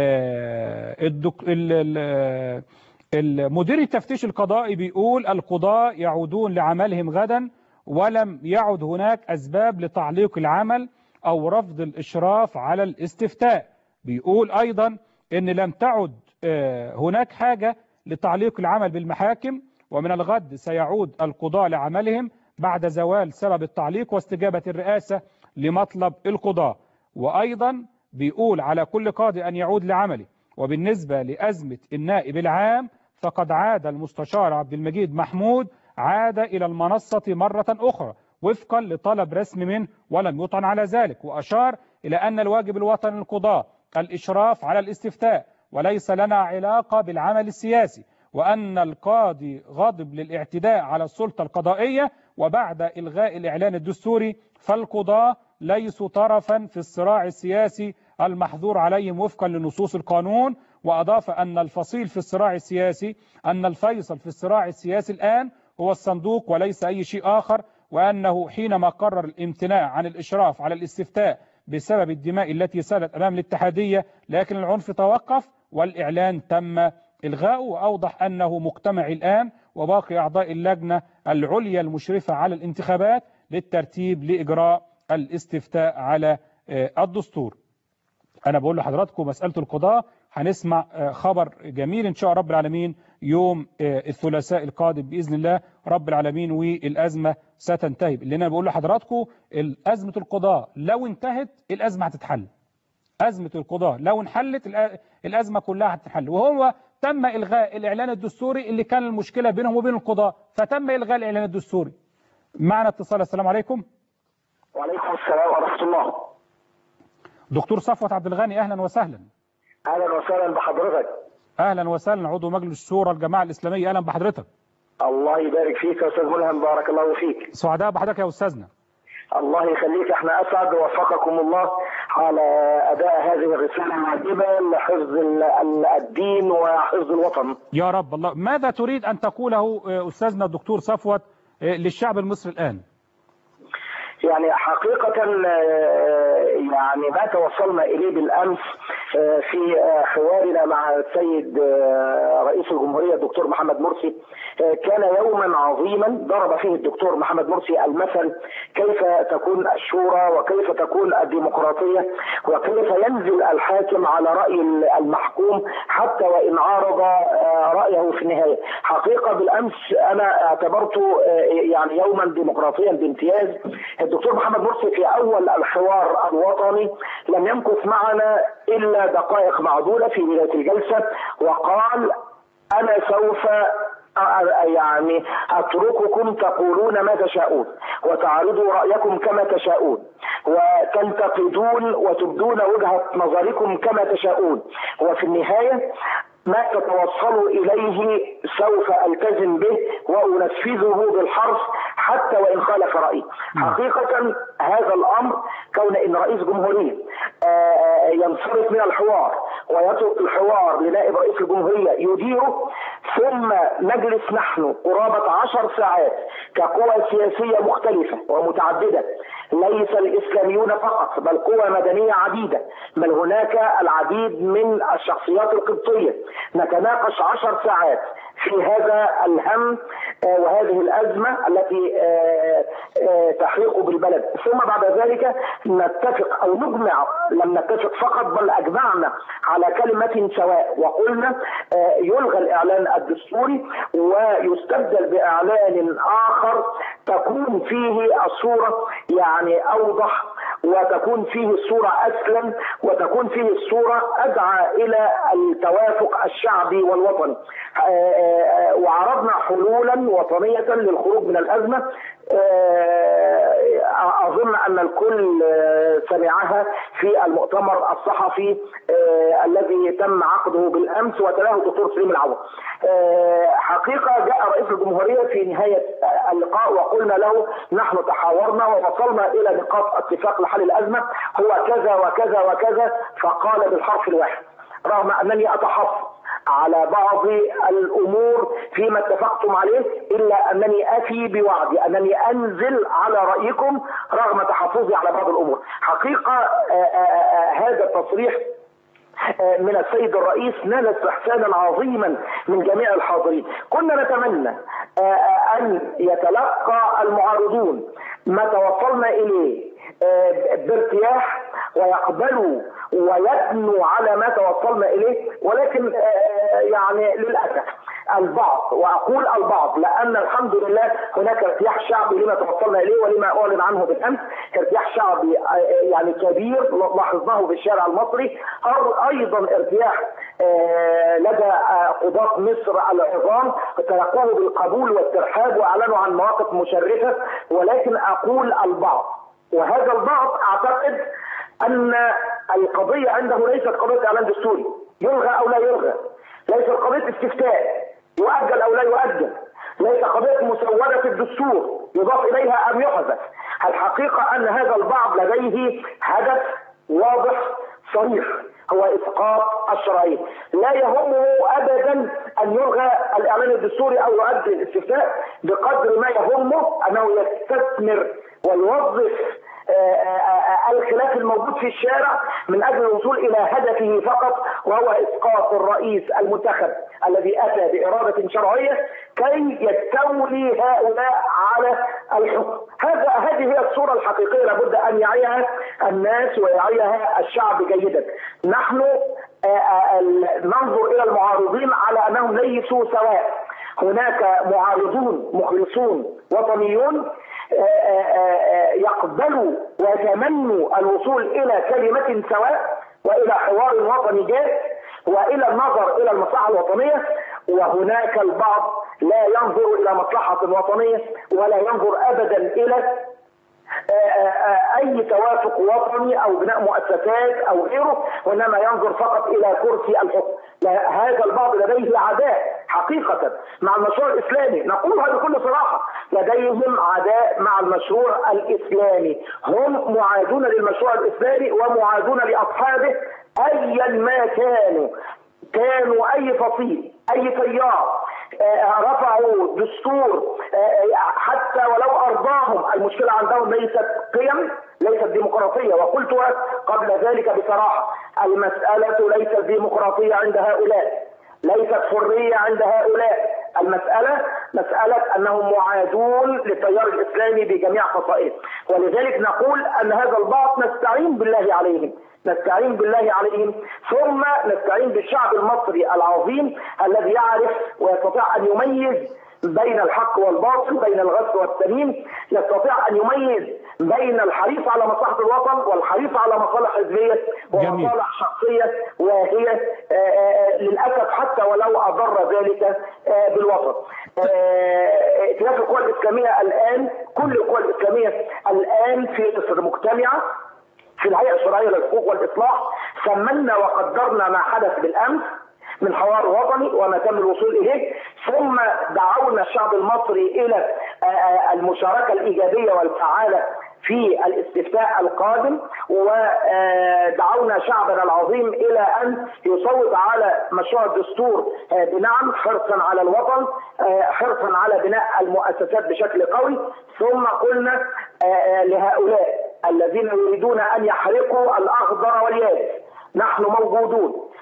آه، الدك... ال... ال... المدير التفتيش القضائي بيقول القضاة يعودون لعملهم غدا ولم يعد هناك أسباب لتعليق العمل أو رفض الإشراف على الاستفتاء بيقول أيضا أن لم تعد آه، هناك حاجة لتعليق العمل بالمحاكم ومن الغد سيعود القضاة لعملهم بعد زوال سبب التعليق واستجابة الرئاسة لمطلب القضاة وأيضا بيقول على كل قاضي أن يعود لعمله وبالنسبة لأزمة النائب العام فقد عاد المستشار عبد المجيد محمود عاد إلى المنصة مرة أخرى وفقا لطلب رسمي منه ولم يطعن على ذلك وأشار إلى أن الواجب الوطني للقضاء الإشراف على الاستفتاء وليس لنا علاقة بالعمل السياسي وأن القاضي غاضب للاعتداء على السلطة القضائية وبعد إلغاء الإعلان الدستوري فالقضاة ليسوا طرفا في الصراع السياسي المحظور عليهم وفقا لنصوص القانون وأضاف أن الفصيل في الصراع السياسي أن الفيصل في الصراع السياسي الآن هو الصندوق وليس أي شيء آخر وأنه حينما قرر الامتناع عن الإشراف على الاستفتاء بسبب الدماء التي سالت أمام الاتحادية لكن العنف توقف والإعلان تم إلغاؤه وأوضح أنه مجتمع الآن وباقي أعضاء اللجنة العليا المشرفة على الانتخابات للترتيب لإجراء الاستفتاء على آه، الدستور أنا بقول لحضراتكم مسألة القضاء هنسمع آه، خبر جميل إن شاء رب العالمين يوم آه، الثلاثاء القادم بإذن الله رب العالمين والأزمة ستنتهي اللي أنا بقول لحضراتكم أزمة القضاء لو انتهت الأزمة هتتحل أزمة القضاء لو انحلت الأ- الأزمة كلها هتتحل وهو تم إلغاء الإعلان الدستوري اللي كان المشكلة بينهم وبين القضاء فتم إلغاء الإعلان الدستوري معنا اتصال السلام عليكم وعليكم السلام ورحمة الله دكتور صفوت عبد الغني أهلا وسهلا أهلا وسهلا بحضرتك أهلا وسهلا عضو مجلس الشورى الجماعة الإسلامية أهلا بحضرتك الله يبارك فيك يا أستاذ ملهم بارك الله فيك سعداء بحضرتك يا أستاذنا الله يخليك احنا أسعد ووفقكم الله على أداء هذه الرسالة الواجبة لحفظ ال- ال- الدين وحفظ الوطن يا رب الله ماذا تريد أن تقوله آه، أستاذنا الدكتور صفوت آه، للشعب المصري الآن يعني حقيقة آه، يعني ما توصلنا إليه بالأمس آه، في آه، حوارنا مع السيد آه، رئيس الجمهورية الدكتور محمد مرسي آه، كان يوما عظيما ضرب فيه الدكتور محمد مرسي المثل كيف تكون الشورى وكيف تكون الديمقراطية وكيف ينزل الحاكم على رأي المحكوم حتى وإن عارض آه، رأيه في النهاية حقيقة بالأمس أنا اعتبرته آه، يعني يوما ديمقراطيا بامتياز الدكتور محمد مرسي في أول الحوار الوطني لم يمكث معنا إلا دقائق معدودة في بداية الجلسة وقال أنا سوف أ- يعني أترككم تقولون ما تشاءون وتعرضوا رأيكم كما تشاءون وتنتقدون وتبدون وجهة نظركم كما تشاءون وفي النهاية ما تتوصلوا إليه سوف ألتزم به وأنفذه بالحرف حتى وإن خالف رأيي حقيقة هذا الأمر كون إن رئيس جمهورية آه، ينصرف من الحوار ويترك الحوار لنائب رئيس الجمهورية يديره ثم نجلس نحن قرابة عشر ساعات كقوى سياسية مختلفة ومتعددة ليس الإسلاميون فقط بل قوى مدنية عديدة بل هناك العديد من الشخصيات القبطية نتناقش عشر ساعات في هذا الهم آه، وهذه الازمه التي آه، آه، تحيق بالبلد ثم بعد ذلك نتفق او نجمع لم نتفق فقط بل اجمعنا على كلمه سواء وقلنا آه، يلغى الاعلان الدستوري ويستبدل باعلان اخر تكون فيه الصوره يعني اوضح وتكون فيه الصورة أسلم وتكون فيه الصورة أدعى إلى التوافق الشعبي والوطني آه، آه، وعرضنا حلولا وطنية للخروج من الأزمة آه، أظن أن الكل آه، سمعها في المؤتمر الصحفي آه، الذي تم عقده بالأمس وتلاه الدكتور سليم العوض آه، حقيقة جاء رئيس الجمهورية في نهاية آه، اللقاء وقلنا له نحن تحاورنا ووصلنا إلى نقاط اتفاق لحل الأزمة هو كذا وكذا وكذا فقال بالحرف الواحد رغم أنني أتحفظ على بعض الامور فيما اتفقتم عليه الا انني افي بوعدي انني انزل على رايكم رغم تحفظي على بعض الامور حقيقه آه، آه، آه، هذا التصريح آه، من السيد الرئيس نال استحسانا عظيما من جميع الحاضرين كنا نتمنى آه، آه، ان يتلقى المعارضون ما توصلنا اليه آه، بارتياح ويقبلوا ويبنوا على ما توصلنا اليه ولكن آه، يعني للاسف البعض واقول البعض لان الحمد لله هناك ارتياح شعبي لما توصلنا اليه ولما اعلن عنه بالامس ارتياح شعبي آه، يعني كبير لاحظناه في الشارع المصري أر- ايضا ارتياح آه، لدى آه، قضاة مصر العظام تلقوه بالقبول والترحاب واعلنوا عن مواقف مشرفه ولكن اقول البعض وهذا البعض اعتقد ان القضيه عنده ليست قضيه اعلان دستوري يلغى او لا يلغى ليست قضيه استفتاء يؤجل او لا يؤجل ليس قضيه مسوده في الدستور يضاف اليها ام يحذف الحقيقه ان هذا البعض لديه هدف واضح صريح هو اسقاط الشرعيه لا يهمه ابدا ان يلغى الاعلان الدستوري او يؤجل الاستفتاء بقدر ما يهمه انه يستثمر ويوظف آه، آه، آه، الخلاف الموجود في الشارع من اجل الوصول الى هدفه فقط وهو اسقاط الرئيس المنتخب الذي اتى باراده شرعيه كي يستولي هؤلاء على الحكم هذا هذه هي الصوره الحقيقيه لابد ان يعيها الناس ويعيها الشعب جيدا نحن آه، آه، ننظر الى المعارضين على انهم ليسوا سواء هناك معارضون مخلصون وطنيون آه، آه، آه، يقبلوا ويتمنوا الوصول الى كلمه سواء والى حوار وطني جاد والى النظر الى المصلحه الوطنيه وهناك البعض لا ينظر الى مصلحه وطنيه ولا ينظر ابدا الى اي توافق وطني او بناء مؤسسات او غيره وانما ينظر فقط الى كرسي الحكم لا، هذا البعض لديه عداء حقيقة مع المشروع الإسلامي نقولها بكل صراحة لديهم عداء مع المشروع الإسلامي هم معادون للمشروع الإسلامي ومعادون لأصحابه أيا ما كانوا كانوا أي فصيل أي تيار آه، رفعوا دستور آه، حتى ولو ارضاهم المشكله عندهم ليست قيم ليست ديمقراطيه وقلتها قبل ذلك بصراحه المساله ليست ديمقراطيه عند هؤلاء ليست حريه عند هؤلاء المساله مساله انهم معادون للتيار الاسلامي بجميع خصائصه ولذلك نقول ان هذا البعض نستعين بالله عليهم نستعين بالله عليهم ثم نستعين بالشعب المصري العظيم الذي يعرف ويستطيع ان يميز بين الحق والباطل بين الغث والتميم يستطيع ان يميز بين الحريص على مصلحه الوطن والحريص على مصالح حزبيه جميل. ومصالح شخصيه وهي آه، آه، للاسف حتى ولو اضر ذلك آه، بالوطن. آه، ائتلاف القوى الاسلاميه الان كل القوى الاسلاميه الان في مصر مجتمعه في الهيئه الشرعيه للحقوق والاصلاح ثمنا وقدرنا ما حدث بالامس من حوار وطني وما تم الوصول اليه ثم دعونا الشعب المصري الى آه، آه، المشاركه الايجابيه والفعاله في الاستفتاء القادم ودعونا شعبنا العظيم الى ان يصوت على مشروع الدستور آه، بنعم حرصا على الوطن آه، حرصا على بناء المؤسسات بشكل قوي ثم قلنا آه، آه، لهؤلاء الذين يريدون ان يحرقوا الاخضر واليابس نحن موجودون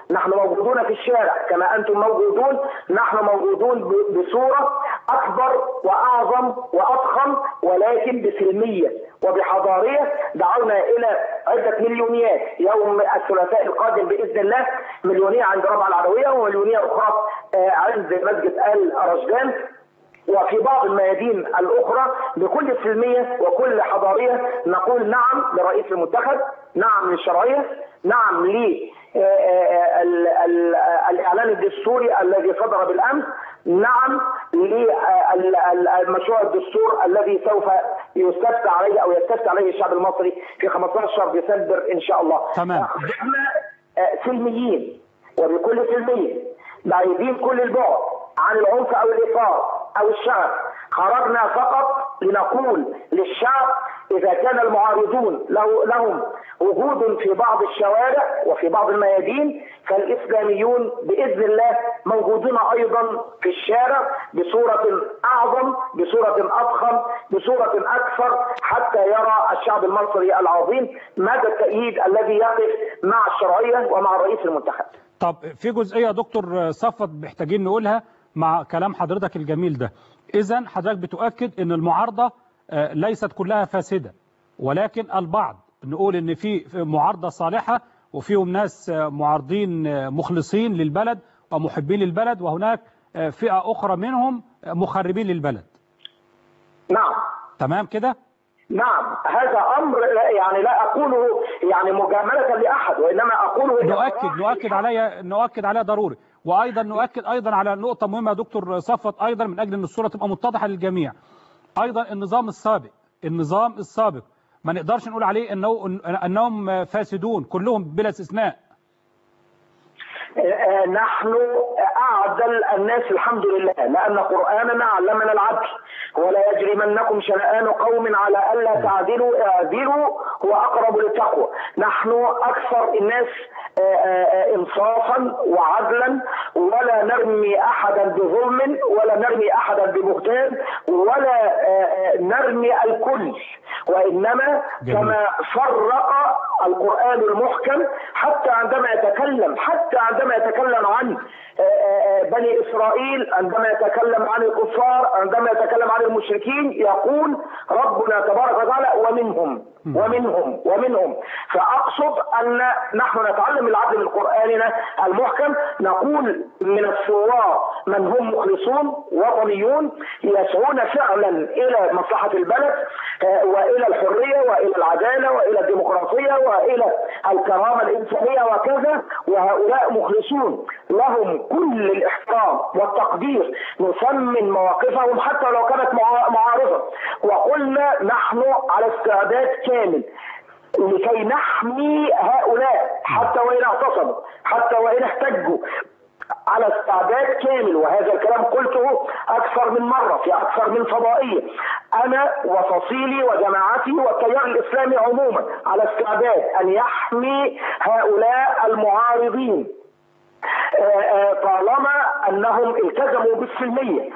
نحن موجودون في الشارع كما أنتم موجودون نحن موجودون ب- بصورة أكبر وأعظم وأضخم ولكن بسلمية وبحضارية دعونا إلى عدة مليونيات يوم الثلاثاء القادم بإذن الله مليونية عند ربع العدوية ومليونية أخرى آه، عند مسجد آل رشدان وفي بعض الميادين الأخرى بكل سلمية وكل حضارية نقول نعم لرئيس المنتخب نعم للشرعية نعم ل آه، آه، ال- ال- آه، الإعلان الدستوري الذي صدر بالأمس نعم للمشروع الدستور الذي سوف يستفتى عليه أو يستفتى عليه الشعب المصري في 15 ديسمبر إن شاء الله تمام. احنا آه، سلميين وبكل سلمية بعيدين كل البعد عن العنف او الاثار او الشعب خرجنا فقط لنقول للشعب اذا كان المعارضون له لهم وجود في بعض الشوارع وفي بعض الميادين فالاسلاميون باذن الله موجودون ايضا في الشارع بصوره اعظم بصوره اضخم بصوره اكثر حتى يرى الشعب المصري العظيم مدى التأييد الذي يقف مع الشرعيه ومع الرئيس المنتخب طب في جزئيه يا دكتور صفت محتاجين نقولها مع كلام حضرتك الجميل ده اذا حضرتك بتؤكد ان المعارضه آه، ليست كلها فاسده ولكن البعض نقول ان في في معارضه صالحه وفيهم ناس آه، معارضين آه، مخلصين للبلد ومحبين للبلد وهناك آه، فئه اخرى منهم آه، مخربين للبلد نعم تمام كده نعم هذا امر لا- يعني لا اقوله يعني مجامله لاحد وانما اقوله نؤكد نؤكد عليها نؤكد عليها ضروري وايضا نؤكد ايضا على نقطه مهمه يا دكتور صفت ايضا من اجل ان الصوره تبقى متضحه للجميع ايضا النظام السابق النظام السابق ما نقدرش نقول عليه انه انهم فاسدون كلهم بلا استثناء آه، نحن اعدل الناس الحمد لله لان قراننا علمنا العدل ولا يجرمنكم شنآن قوم على الا تعدلوا اعدلوا هو اقرب للتقوى نحن اكثر الناس آه، آه، انصافا وعدلا ولا نرمي احدا بظلم ولا نرمي احدا ببهتان ولا آه، آه، نرمي الكل وانما جميل. كما فرق القرآن المحكم حتى عندما يتكلم حتى عندما يتكلم عن آه، آه، بني إسرائيل عندما يتكلم عن الكفار عندما يتكلم عن المشركين يقول ربنا تبارك وتعالى ومنهم ومنهم ومنهم فأقصد أن نحن نتعلم العدل من قرآننا المحكم نقول من الثوار من هم مخلصون وطنيون يسعون فعلا إلى مصلحة البلد آه، وإلى الحرية وإلى العدالة وإلى الديمقراطية وإلى الكرامة الإنسانية وكذا وهؤلاء مخلصون لهم كل الاحترام والتقدير نثمن مواقفهم حتى لو كانت مع- معارضة وقلنا نحن على استعداد كامل لكي نحمي هؤلاء حتى وإن اعتصموا حتى وإن احتجوا على استعداد كامل وهذا الكلام قلته أكثر من مرة في أكثر من فضائية أنا وفصيلي وجماعتي والتيار الإسلامي عموما على استعداد أن يحمي هؤلاء المعارضين آه، آه، طالما انهم التزموا بالسلميه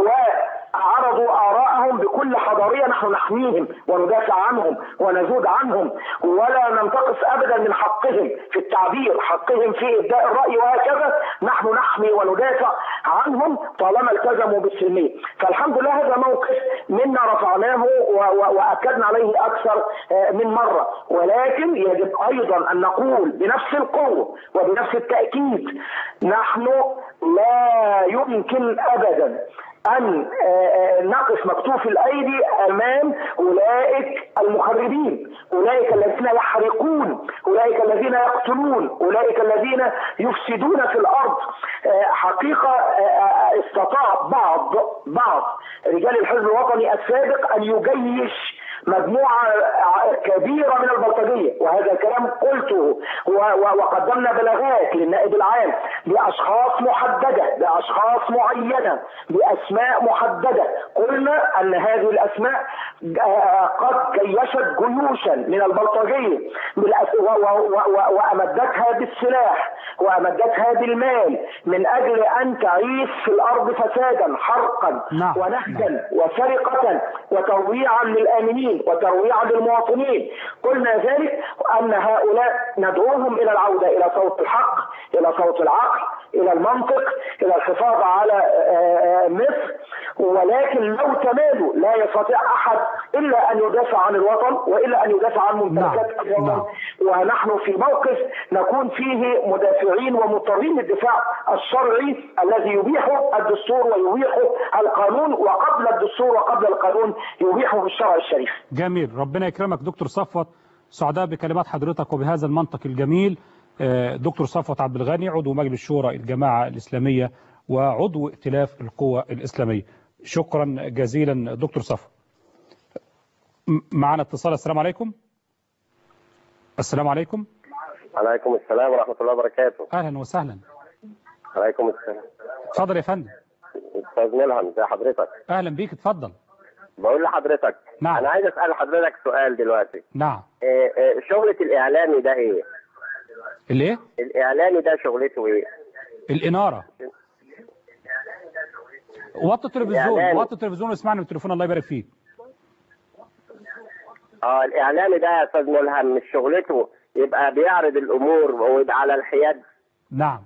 وعرضوا آراءهم بكل حضارية نحن نحميهم وندافع عنهم ونزود عنهم ولا ننتقص أبدا من حقهم في التعبير حقهم في إبداء الرأي وهكذا نحن نحمي وندافع عنهم طالما التزموا بالسلمية فالحمد لله هذا موقف منا رفعناه و- و- وأكدنا عليه أكثر آه، من مرة ولكن يجب أيضا أن نقول بنفس القوة وبنفس التأكيد نحن لا يمكن أبدا أن آه، آه، نقف مكتوف الأيدي أمام أولئك المخربين أولئك الذين يحرقون أولئك الذين يقتلون أولئك الذين يفسدون في الأرض آه، حقيقة آه، آه، استطاع بعض بعض رجال الحزب الوطني السابق أن يجيش مجموعة كبيرة من البلطجية وهذا الكلام قلته و- و- وقدمنا بلاغات للنائب العام بأشخاص محددة بأشخاص معينة بأسماء محددة قلنا أن هذه الأسماء آه، قد جيشت جيوشا من البلطجيه بالأس- و- و- و- و- وامدتها بالسلاح وامدتها بالمال من اجل ان تعيش في الارض فسادا حرقا نعم. ونهبا وسرقه وترويعا للامنين وترويعا للمواطنين قلنا ذلك ان هؤلاء ندعوهم الى العوده الى صوت الحق الى صوت العقل الى المنطق الى الحفاظ على آه، آه، مصر ولكن لو تمالوا لا يستطيع احد الا ان يدافع عن الوطن والا ان يدافع عن ممتلكات نعم، الوطن نعم. ونحن في موقف نكون فيه مدافعين ومضطرين للدفاع الشرعي الذي يبيحه الدستور ويبيحه القانون وقبل الدستور وقبل القانون يبيحه الشرع الشريف جميل ربنا يكرمك دكتور صفوت سعداء بكلمات حضرتك وبهذا المنطق الجميل آه، دكتور صفوت عبد الغني عضو مجلس شورى الجماعة الإسلامية وعضو ائتلاف القوى الإسلامية شكرا جزيلا دكتور صفوت م- معنا اتصال السلام عليكم السلام عليكم عليكم السلام ورحمة الله وبركاته أهلا وسهلا عليكم السلام اتفضل يا فندم أستاذ ملهم ازي حضرتك أهلا بيك اتفضل بقول لحضرتك نعم. أنا عايز أسأل حضرتك سؤال دلوقتي نعم إيه إيه شغلة الإعلامي ده إيه؟ الايه الإعلامي ده شغلته إيه؟ الإنارة وطي التلفزيون الإعلان. وطي التلفزيون واسمعني بالتليفون الله يبارك فيك اه الإعلامي ده يا أستاذ ملهم مش شغلته يبقى بيعرض الأمور ويبقى على الحياد نعم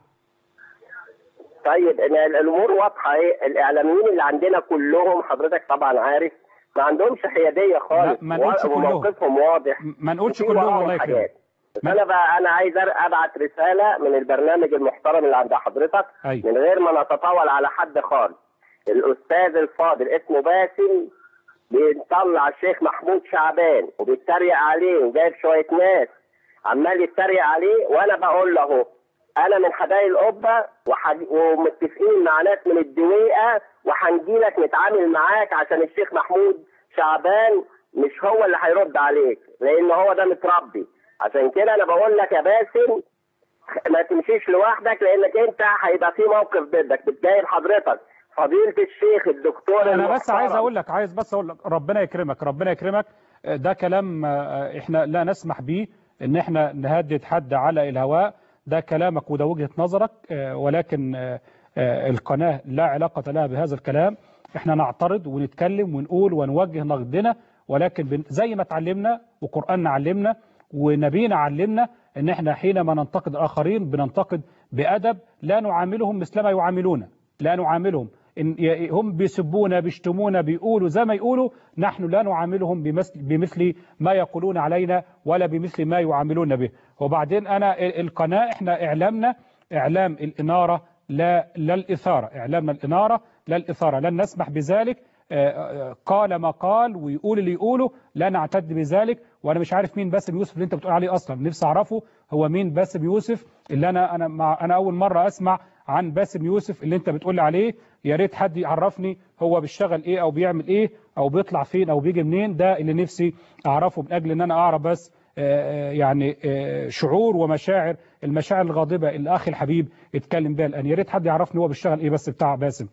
طيب إن الأمور واضحة إيه؟ الإعلاميين اللي عندنا كلهم حضرتك طبعا عارف ما عندهمش حيادية خالص لا، ما نقولش كلهم. وموقفهم واضح ما نقولش وفي كلهم وراهم الله يكرمك حاجات. بس انا بقى انا عايز أر- ابعت رساله من البرنامج المحترم اللي عند حضرتك أيوة. من غير ما نتطاول على حد خالص الاستاذ الفاضل اسمه باسم بيطلع الشيخ محمود شعبان وبيتريق عليه وجايب شويه ناس عمال يتريق عليه وانا بقول له اهو انا من حدائق القبه وحد... ومتفقين مع ناس من الدويقه وهنجي لك نتعامل معاك عشان الشيخ محمود شعبان مش هو اللي هيرد عليك لان هو ده متربي عشان كده انا بقول لك يا باسم ما تمشيش لوحدك لانك انت هيبقى في موقف ضدك بتجايب حضرتك فضيله الشيخ الدكتور انا بس المحترم. عايز اقول لك عايز بس اقول لك ربنا يكرمك ربنا يكرمك آه، ده كلام آه، احنا لا نسمح به ان احنا نهدد حد على الهواء ده كلامك وده وجهة نظرك آه، ولكن آه، آه، القناة لا علاقة لها بهذا الكلام احنا نعترض ونتكلم ونقول ونوجه نقدنا ولكن بن- زي ما اتعلمنا وقرآننا علمنا ونبينا علمنا ان احنا حينما ننتقد الاخرين بننتقد بادب لا نعاملهم مثلما يعاملونا لا نعاملهم إن ي- هم بيسبونا بيشتمونا بيقولوا زي ما يقولوا نحن لا نعاملهم بمثل, بمثل ما يقولون علينا ولا بمثل ما يعاملون به وبعدين أنا ال- القناة إحنا إعلامنا إعلام الإنارة لا, لا الإثارة إعلامنا الإنارة لا الإثارة لن نسمح بذلك آه، آه، قال ما قال ويقول اللي يقوله لا نعتد بذلك وانا مش عارف مين باسم يوسف اللي انت بتقول عليه اصلا نفسي اعرفه هو مين باسم يوسف اللي انا انا مع انا اول مره اسمع عن باسم يوسف اللي انت بتقول لي عليه يا ريت حد يعرفني هو بيشتغل ايه او بيعمل ايه او بيطلع فين او بيجي منين ده اللي نفسي اعرفه من اجل ان انا اعرف بس آه، آه، يعني آه، شعور ومشاعر المشاعر الغاضبه اللي اخي الحبيب اتكلم بيها الان يا ريت حد يعرفني هو بيشتغل ايه بس بتاع باسم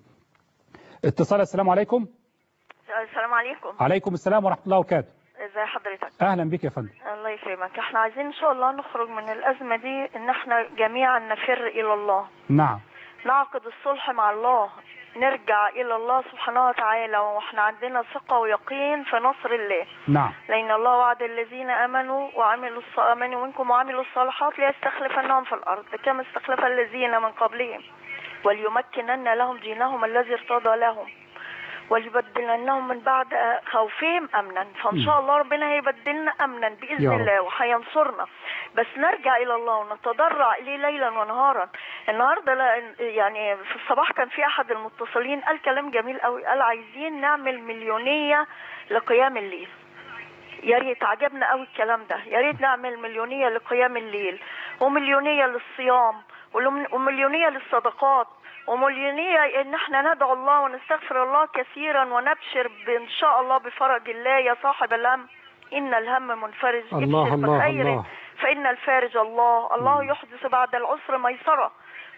اتصال السلام عليكم السلام عليكم عليكم السلام ورحمه الله وبركاته ازي حضرتك اهلا بك يا فندم الله يكرمك احنا عايزين ان شاء الله نخرج من الازمه دي ان احنا جميعا نفر الى الله نعم نعقد الصلح مع الله نرجع الى الله سبحانه وتعالى واحنا عندنا ثقه ويقين في نصر الله نعم لان الله وعد الذين امنوا وعملوا الص- امنوا منكم وعملوا الصالحات ليستخلفنهم في الارض كما استخلف الذين من قبلهم وليمكنن لهم دينهم الذي ارتضى لهم وليبدلنهم من بعد خوفهم امنا فان شاء الله ربنا هيبدلنا امنا يا باذن رب. الله وهينصرنا بس نرجع الى الله ونتضرع اليه ليلا ونهارا النهارده لا يعني في الصباح كان في احد المتصلين قال كلام جميل قوي قال عايزين نعمل مليونيه لقيام الليل يا ريت عجبنا قوي الكلام ده يا ريت نعمل مليونيه لقيام الليل ومليونيه للصيام ولم- ومليونيه للصدقات ومليونيه ان احنا ندعو الله ونستغفر الله كثيرا ونبشر بان شاء الله بفرج الله يا صاحب الهم ان الهم منفرج الله ابشر الله بخير الله فان الفارج الله الله يحدث بعد العسر ميسره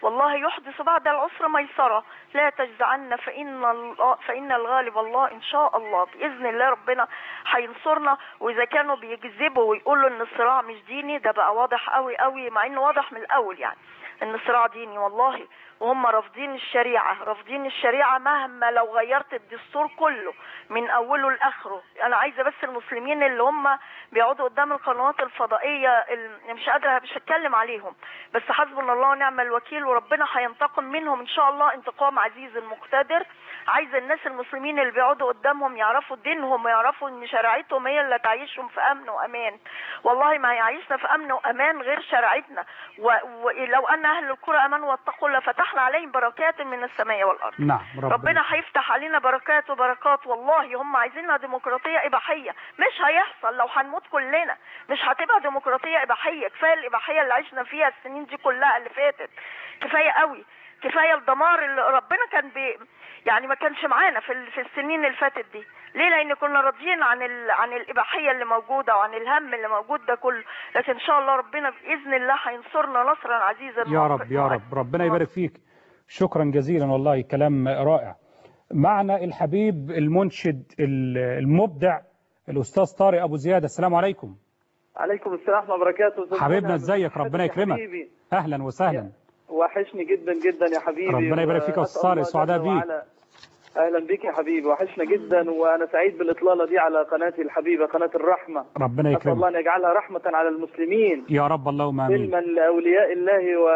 والله يحدث بعد العسر ميسرة لا تجزعن فإن الله فإن الغالب الله إن شاء الله بإذن الله ربنا هينصرنا وإذا كانوا بيكذبوا ويقولوا إن الصراع مش ديني ده بقى واضح قوي قوي مع إنه واضح من الأول يعني إن الصراع ديني والله وهم رافضين الشريعة رافضين الشريعة مهما لو غيرت الدستور كله من أوله لآخره أنا عايزة بس المسلمين اللي هم بيقعدوا قدام القنوات الفضائية ال- مش قادرة مش هتكلم عليهم بس حسبنا الله ونعم الوكيل وربنا هينتقم منهم إن شاء الله انتقام عزيز المقتدر عايزة الناس المسلمين اللي بيقعدوا قدامهم يعرفوا دينهم ويعرفوا ان شريعتهم هي اللي تعيشهم في امن وامان والله ما يعيشنا في امن وامان غير شريعتنا و- ولو ان اهل القرى امنوا واتقوا لفتحنا عليهم بركات من السماء والارض نعم ربنا, ربنا هيفتح علينا بركات وبركات والله هم عايزينها ديمقراطيه اباحيه مش هيحصل لو هنموت كلنا مش هتبقى ديمقراطيه اباحيه كفايه الاباحيه اللي عشنا فيها السنين دي كلها اللي فاتت كفايه قوي كفايه الدمار اللي ربنا كان بي يعني ما كانش معانا في ال- في السنين اللي فاتت دي ليه لان كنا راضيين عن ال... عن الاباحيه اللي موجوده وعن الهم اللي موجود ده كله لكن ان شاء الله ربنا باذن الله هينصرنا نصرا عزيزا يا رب يا رب ربنا يبارك فيك شكرا جزيلا والله كلام رائع معنا الحبيب المنشد ال- المبدع الأستاذ طارق أبو زياد السلام عليكم عليكم السلام ورحمه الله وبركاته أستاذ حبيبنا منى. ازيك ربنا يا يكرمك حبيبي. أهلا وسهلا وحشني جدا جدا يا حبيبي ربنا يبارك فيك يا وأسأل أستاذ طارق الله سعداء جل بيك وعلا. اهلا بك يا حبيبي وحشنا جدا وانا سعيد بالاطلاله دي على قناتي الحبيبه قناه الرحمه ربنا اسال الله يكرمك ان يجعلها رحمه على المسلمين يا رب اللهم آمين سلما لاولياء الله و...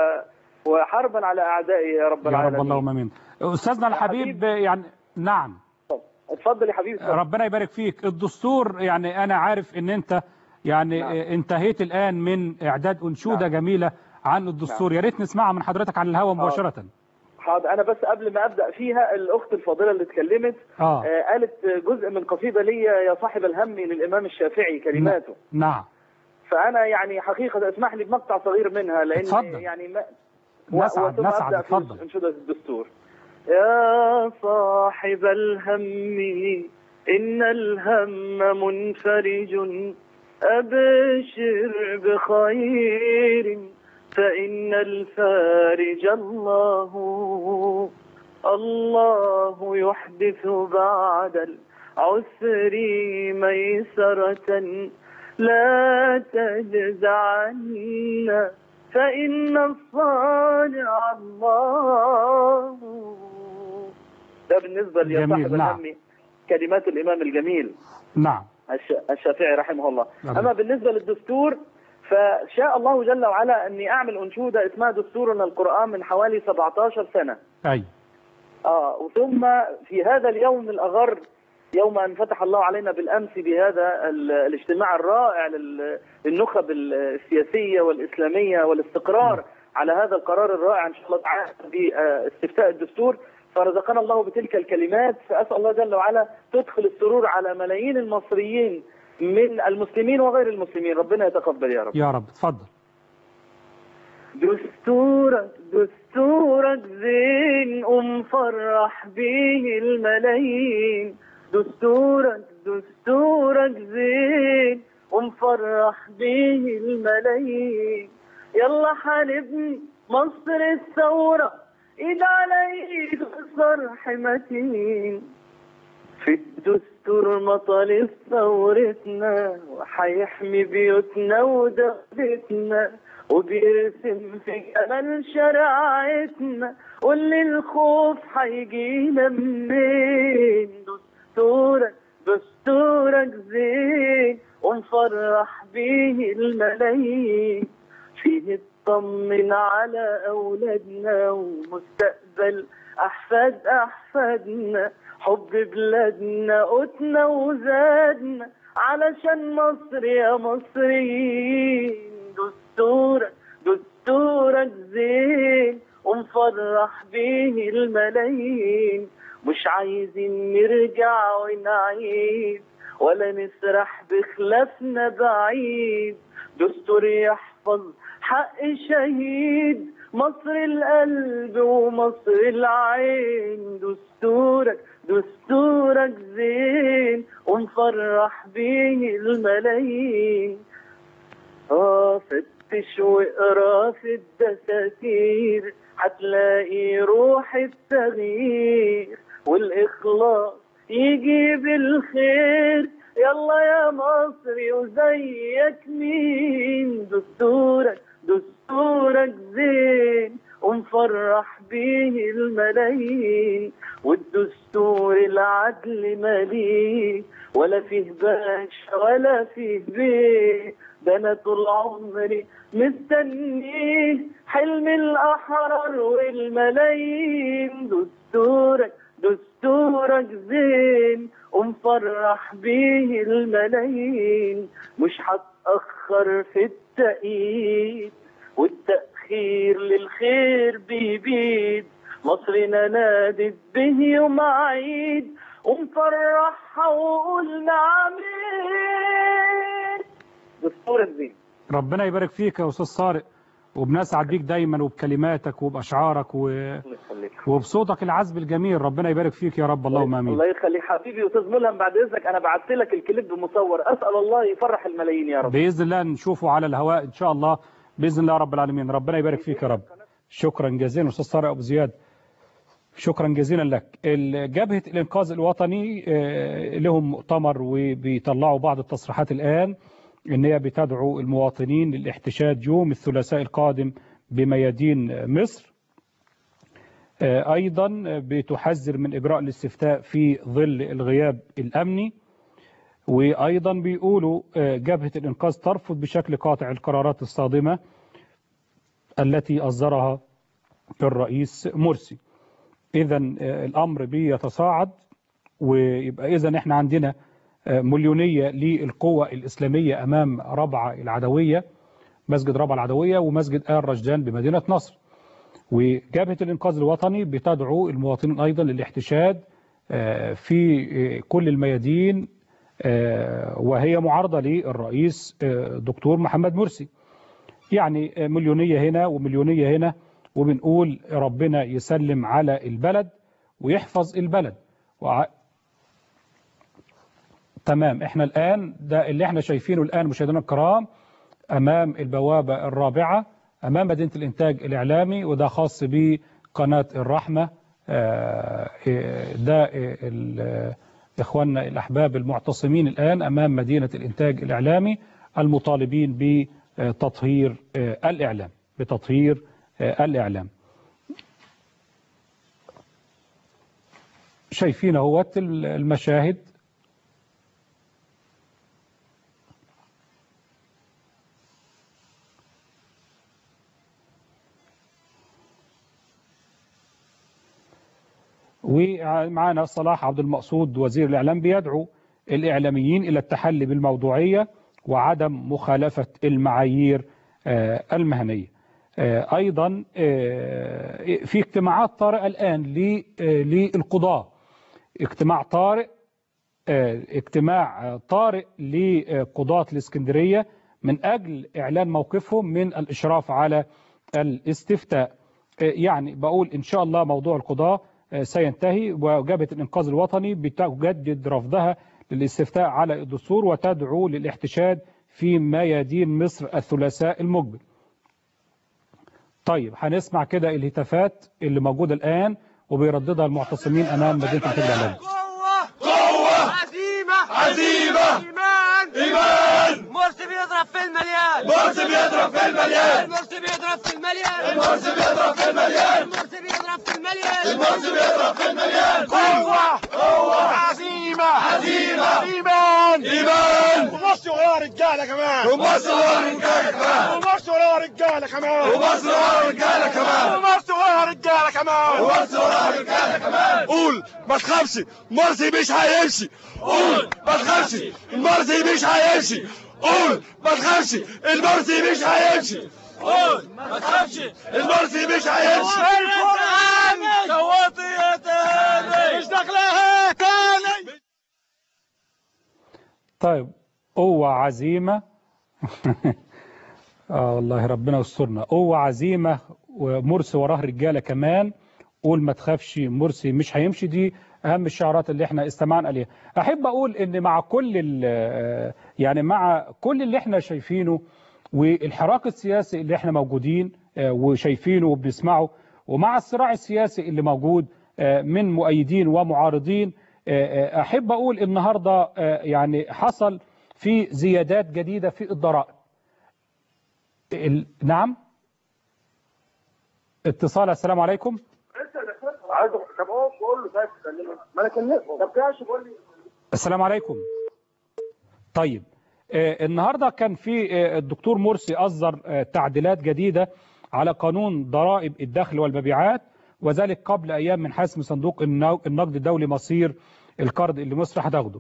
وحربا على اعدائه يا رب يا العالمين رب اللهم آمين أستاذنا الحبيب يعني نعم اتفضل يا حبيبي اتفضل. ربنا يبارك فيك الدستور يعني أنا عارف إن أنت يعني نعم. انتهيت الآن من إعداد أنشودة نعم. جميلة عن الدستور نعم. يا ريت نسمعها من حضرتك على الهواء مباشرة حاضر انا بس قبل ما ابدا فيها الاخت الفاضله اللي اتكلمت آه. آه قالت جزء من قصيده لي يا صاحب الهم للامام الشافعي كلماته نعم فانا يعني حقيقه اسمح لي بمقطع صغير منها لان اتفضل. يعني ما نسعد وثم نسعد أبدأ في اتفضل انشوده الدستور يا صاحب الهم ان الهم منفرج ابشر بخير فان الفارج الله الله يحدث بعد العسر ميسرة لا تجزعن فإن الصانع الله ده بالنسبة جميل، لصاحب نعم. الهم كلمات الإمام الجميل نعم الش- الشافعي رحمه الله نعم. أما بالنسبة للدستور فشاء الله جل وعلا أني أعمل أنشودة اسمها دستورنا القرآن من حوالي 17 سنة أي آه ثم في هذا اليوم الأغر يوم أن فتح الله علينا بالأمس بهذا ال- الاجتماع الرائع لل- للنخب ال- السياسية والإسلامية والاستقرار على هذا القرار الرائع إن شاء الله تعالى باستفتاء الدستور فرزقنا الله بتلك الكلمات فأسأل الله جل وعلا تدخل السرور على ملايين المصريين من المسلمين وغير المسلمين ربنا يتقبل يا رب يا رب اتفضل دستورك دستورك زين ومفرح بيه الملايين دستورك دستورك زين ومفرح بيه الملايين يلا حنبني مصر الثورة ايد على ايد الصرح متين في الدستور مطالب ثورتنا وحيحمي بيوتنا ودولتنا وبيرسم في أمل شريعتنا واللي الخوف حيجينا منين دستورك دستورك زين ونفرح بيه الملايين فيه اطمن على أولادنا ومستقبل أحفاد أحفادنا حب بلادنا قوتنا وزادنا علشان مصر يا مصريين دستورك دستورك زين ونفرح بيه الملايين مش عايزين نرجع ونعيد ولا نسرح بخلافنا بعيد دستور يحفظ حق شهيد مصر القلب ومصر العين دستورك دستورك زين ونفرح بيه الملايين اه في فتش واقرا في الدساتير هتلاقي روح التغيير والإخلاص يجيب الخير يلا يا مصري وزيك مين دستورك دستورك زين ومفرح بيه الملايين والدستور العدل مليء ولا فيه باش ولا فيه بيه ده انا طول عمري مستنيه حلم الاحرار والملايين دستورك دستورك زين ومفرح بيه الملايين مش هتأخر في التأييد والتأخير للخير بيبيد مصرنا نادت به يوم عيد ومفرحها وقلنا عميد دستورك زين ربنا يبارك فيك يا استاذ طارق وبنسعد بيك دايما وبكلماتك وباشعارك و... الله يخليك وبصوتك العذب الجميل ربنا يبارك فيك يا رب اللهم امين الله يخليك حبيبي استاذ ملهم بعد اذنك انا بعت لك الكليب مصور اسال الله يفرح الملايين يا رب باذن الله نشوفه على الهواء ان شاء الله باذن الله رب العالمين ربنا يبارك فيك يا رب شكرا جزيلا استاذ طارق ابو زياد شكرا جزيلا لك ال- جبهه الانقاذ الوطني آه، لهم مؤتمر وبيطلعوا بعض التصريحات الان ان هي بتدعو المواطنين للاحتشاد يوم الثلاثاء القادم بميادين مصر آه، ايضا بتحذر من اجراء الاستفتاء في ظل الغياب الامني وايضا بيقولوا آه، جبهه الانقاذ ترفض بشكل قاطع القرارات الصادمه التي اصدرها الرئيس مرسي اذا الامر بيتصاعد ويبقى اذا احنا عندنا آه، مليونيه للقوى الاسلاميه امام ربعه العدويه مسجد ربعه العدويه ومسجد ال رشدان بمدينه نصر وجبهه الانقاذ الوطني بتدعو المواطنين ايضا للاحتشاد آه، في آه، كل الميادين آه، وهي معارضه للرئيس آه، دكتور محمد مرسي يعني آه، مليونيه هنا ومليونيه هنا وبنقول ربنا يسلم على البلد ويحفظ البلد وع... تمام احنا الآن ده اللي احنا شايفينه الآن مشاهدينا الكرام أمام البوابة الرابعة أمام مدينة الإنتاج الإعلامي وده خاص بقناة الرحمة آه، آه، ده آه، ال- إخواننا الأحباب المعتصمين الآن أمام مدينة الإنتاج الإعلامي المطالبين بتطهير آه، الإعلام بتطهير آه، الإعلام شايفين اهوت المشاهد ومعانا صلاح عبد المقصود وزير الإعلام بيدعو الإعلاميين إلى التحلي بالموضوعية وعدم مخالفة المعايير آه، المهنية آه، أيضا آه، في اجتماعات طارئة الآن ل- آه، للقضاة اجتماع طارئ آه، اجتماع آه، طارئ لقضاة الإسكندرية من أجل إعلان موقفهم من الإشراف على الاستفتاء آه، يعني بقول إن شاء الله موضوع القضاة آه، سينتهي وجبهة الإنقاذ الوطني بتجدد رفضها للاستفتاء على الدستور وتدعو للاحتشاد في ميادين مصر الثلاثاء المقبل طيب هنسمع كده الهتافات اللي موجودة الآن وبيرددها المعتصمين أمام مدينة الإنتاج الإعلامي قوة عزيمة عزيمة إيمان إيمان مرسي بيضرب في المليان مرسي بيضرب في المليان مرسي بيضرب في المليان مرسي بيضرب في المليان مرسي بيضرب في المليان مرسي بيضرب في المليان قوة قوة عزيمة عزيمة إيمان إيمان ومصر وراها رجالة كمان ومصر وراها رجالة كمان ومصر وراها رجالة كمان ومصر وراها رجالة كمان ومصر وراها رجالة كمان ومصر وراها رجالة كمان قول ما تخافش مرسي مش هيمشي قول ما تخافش المرسي مش هيمشي قول ما تخافش المرسي مش هيمشي قول ما تخافش المرسي مش هيمشي القرآن كوطية تاني مش داخلها تاني طيب قوة عزيمة اه والله ربنا يسترنا قوة عزيمة ومرسي وراه رجالة كمان قول ما تخافش مرسي مش هيمشي دي اهم الشعارات اللي احنا استمعنا عليها احب اقول ان مع كل ال- يعني مع كل اللي احنا شايفينه والحراك السياسي اللي احنا موجودين آه، وشايفينه وبنسمعه ومع الصراع السياسي اللي موجود آه، من مؤيدين ومعارضين آه، آه، احب اقول النهارده آه، يعني حصل في زيادات جديده في الضرائب ال- نعم اتصال السلام عليكم عايز طب هو بقول له طيب تكلمه ما انا كلمته طب كاش بقول لي السلام عليكم طيب آه، النهارده كان في آه، الدكتور مرسي اصدر آه، تعديلات جديده على قانون ضرائب الدخل والمبيعات وذلك قبل ايام من حسم صندوق النو- النقد الدولي مصير القرض اللي مصر هتاخده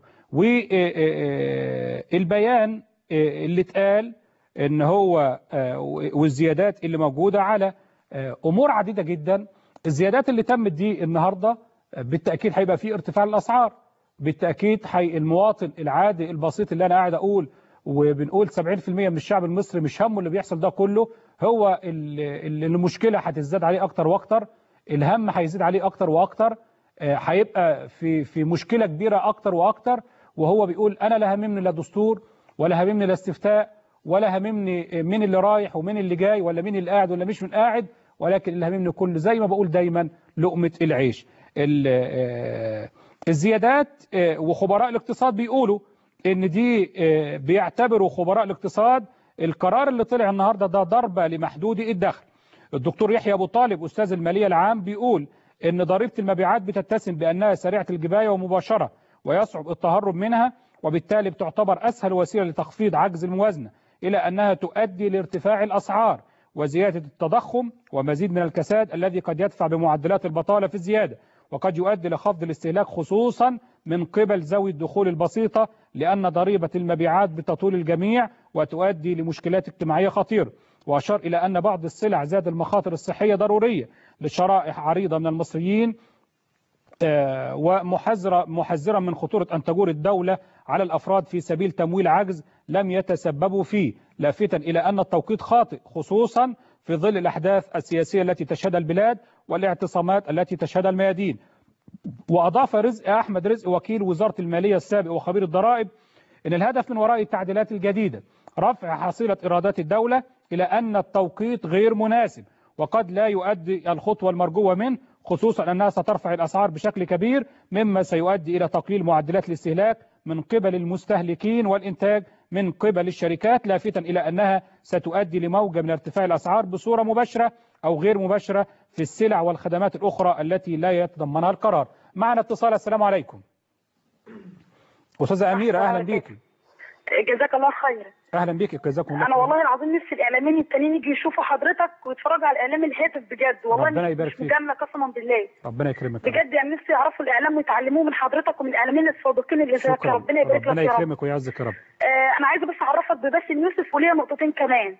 والبيان اللي اتقال ان هو آه، والزيادات اللي موجوده على آه، امور عديده جدا الزيادات اللي تمت دي النهارده آه، بالتاكيد هيبقى في ارتفاع الاسعار بالتاكيد حي المواطن العادي البسيط اللي انا قاعد اقول وبنقول 70% من الشعب المصري مش همه اللي بيحصل ده كله هو ال- ال- المشكله هتزداد عليه اكتر واكتر الهم هيزيد عليه اكتر واكتر آه، هيبقى في في مشكله كبيره اكتر واكتر وهو بيقول انا لا هممني لا دستور ولا هممني لا استفتاء ولا هممني مين اللي رايح ومين اللي جاي ولا مين اللي قاعد ولا مش من قاعد ولكن اللي هممني كله زي ما بقول دايما لقمه العيش ال- آه، الزيادات آه، وخبراء الاقتصاد بيقولوا ان دي آه، بيعتبروا خبراء الاقتصاد القرار اللي طلع النهارده ده ضربه لمحدودي الدخل الدكتور يحيى ابو طالب استاذ الماليه العام بيقول ان ضريبه المبيعات بتتسم بانها سريعه الجبايه ومباشره ويصعب التهرب منها وبالتالي بتعتبر اسهل وسيله لتخفيض عجز الموازنه الى انها تؤدي لارتفاع الاسعار وزياده التضخم ومزيد من الكساد الذي قد يدفع بمعدلات البطاله في الزياده وقد يؤدي لخفض الاستهلاك خصوصا من قبل ذوي الدخول البسيطه لان ضريبه المبيعات بتطول الجميع وتؤدي لمشكلات اجتماعيه خطيره واشار الى ان بعض السلع ذات المخاطر الصحيه ضروريه لشرائح عريضه من المصريين آه، ومحذرة محذرا من خطورة أن تجور الدولة على الأفراد في سبيل تمويل عجز لم يتسببوا فيه لافتا إلى أن التوقيت خاطئ خصوصا في ظل الأحداث السياسية التي تشهدها البلاد والاعتصامات التي تشهدها الميادين وأضاف رزق أحمد رزق وكيل وزارة المالية السابق وخبير الضرائب أن الهدف من وراء التعديلات الجديدة رفع حصيلة إيرادات الدولة إلى أن التوقيت غير مناسب وقد لا يؤدي الخطوة المرجوة منه خصوصا أنها سترفع الأسعار بشكل كبير مما سيؤدي إلى تقليل معدلات الاستهلاك من قبل المستهلكين والإنتاج من قبل الشركات لافتا إلى أنها ستؤدي لموجة من ارتفاع الأسعار بصورة مباشرة أو غير مباشرة في السلع والخدمات الأخرى التي لا يتضمنها القرار معنا اتصال السلام عليكم أستاذة أميرة أهلا بيكي جزاك الله خير أهلا بيكي جزاكم الله انا خير. والله العظيم نفسي الاعلاميين التانيين يجي يشوفوا حضرتك ويتفرجوا على الاعلام الهاتف بجد والله ربنا مش- يبارك مش فيك. مجامله قسما بالله ربنا يكرمك بجد يعني نفسي يعرفوا الاعلام ويتعلموه من حضرتك ومن الاعلاميين السابقين اللي زيك شكرا ربنا يبارك لك ربنا يا رب يكرمك ويعزك يا رب آه انا عايزه بس اعرفك بباسم يوسف وليا نقطتين كمان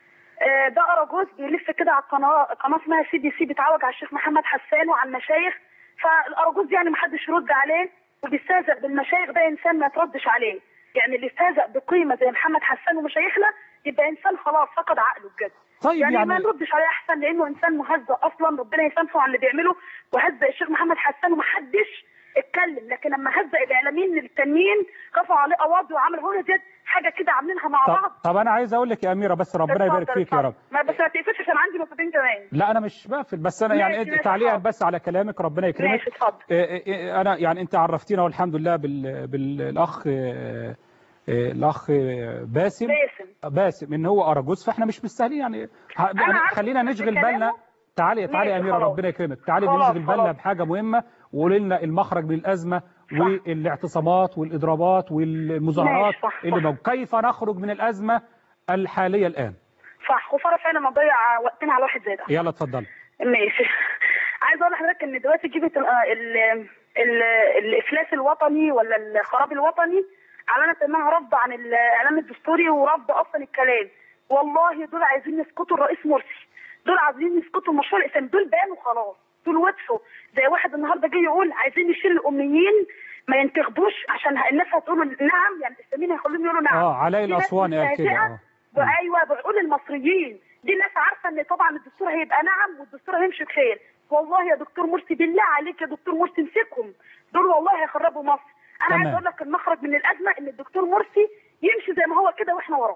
آه ده اراجوز بيلف كده على القناه قناه اسمها سي دي سي بيتعوج على الشيخ محمد حسان وعلى المشايخ فالاراجوز دي يعني محدش يرد عليه وبيستهزأ بالمشايخ ده انسان ما يتردش عليه يعني اللي يستهزأ بقيمه زي محمد حسان ومشايخنا يبقى انسان خلاص فقد عقله بجد طيب يعني, يعني- ما نردش عليه احسن لانه انسان مهزأ اصلا ربنا يسامحه على اللي بيعمله وهزأ الشيخ محمد حسان ومحدش اتكلم لكن لما هزأ الاعلاميين التانيين رفعوا عليه قواضي وعملوا هنا ديت حاجه كده عاملينها مع طب, بعض طب أنا عايز أقول لك يا أميرة بس ربنا يبارك اتفضل، فيك يا اتفضل. رب ما بس ما تقفلش عشان عندي نقطتين كمان لا انا مش بقفل بس انا يعني ماشي، انت ماشي، تعليقا حاضر. بس على كلامك ربنا يكرمك ماشي، اتفضل. آه، آه، آه، انا يعني انت عرفتينا والحمد لله بال بالاخ آه، آه، الاخ آه، باسم باسم. باسم ان هو اراجوز فاحنا مش مستاهلين يعني ه- يعني عارفة خلينا نشغل كلامه. بالنا تعالي تعالي يا ماشي، اميره خلاص. ربنا يكرمك تعالي خلاص، نشغل بالنا خلاص. بحاجه مهمه وقولي لنا المخرج من الازمه والاعتصامات والاضرابات والمظاهرات ماشي، صح، اللي صح. موجودة. كيف نخرج من الازمه الحاليه الان صح خساره فعلا نضيع وقتنا على واحد زي ده يلا اتفضل ماشي عايز اقول لحضرتك ان دلوقتي جبت ال ال ال الافلاس الوطني ولا الخراب الوطني اعلنت انها رفض عن الاعلان الدستوري ورفض اصلا الكلام والله دول عايزين يسقطوا الرئيس مرسي دول عايزين يسقطوا المشروع الاسلامي دول بانوا خلاص دول وقفوا زي واحد النهارده جه يقول عايزين نشيل الاميين ما ينتخبوش عشان الناس هتقول نعم يعني الاسلاميين هيخليهم يقولوا نعم اه علاء في ناس الاسواني قال كده مستهزئة اه وايوه بعقول المصريين دي ناس عارفه ان طبعا الدستور هيبقى نعم والدستور هيمشي بخير والله يا دكتور مرسي بالله عليك يا دكتور مرسي امسكهم دول والله هيخربوا مصر انا تمام. عايز اقول لك المخرج من الازمه ان الدكتور مرسي يمشي زي ما هو كده واحنا وراه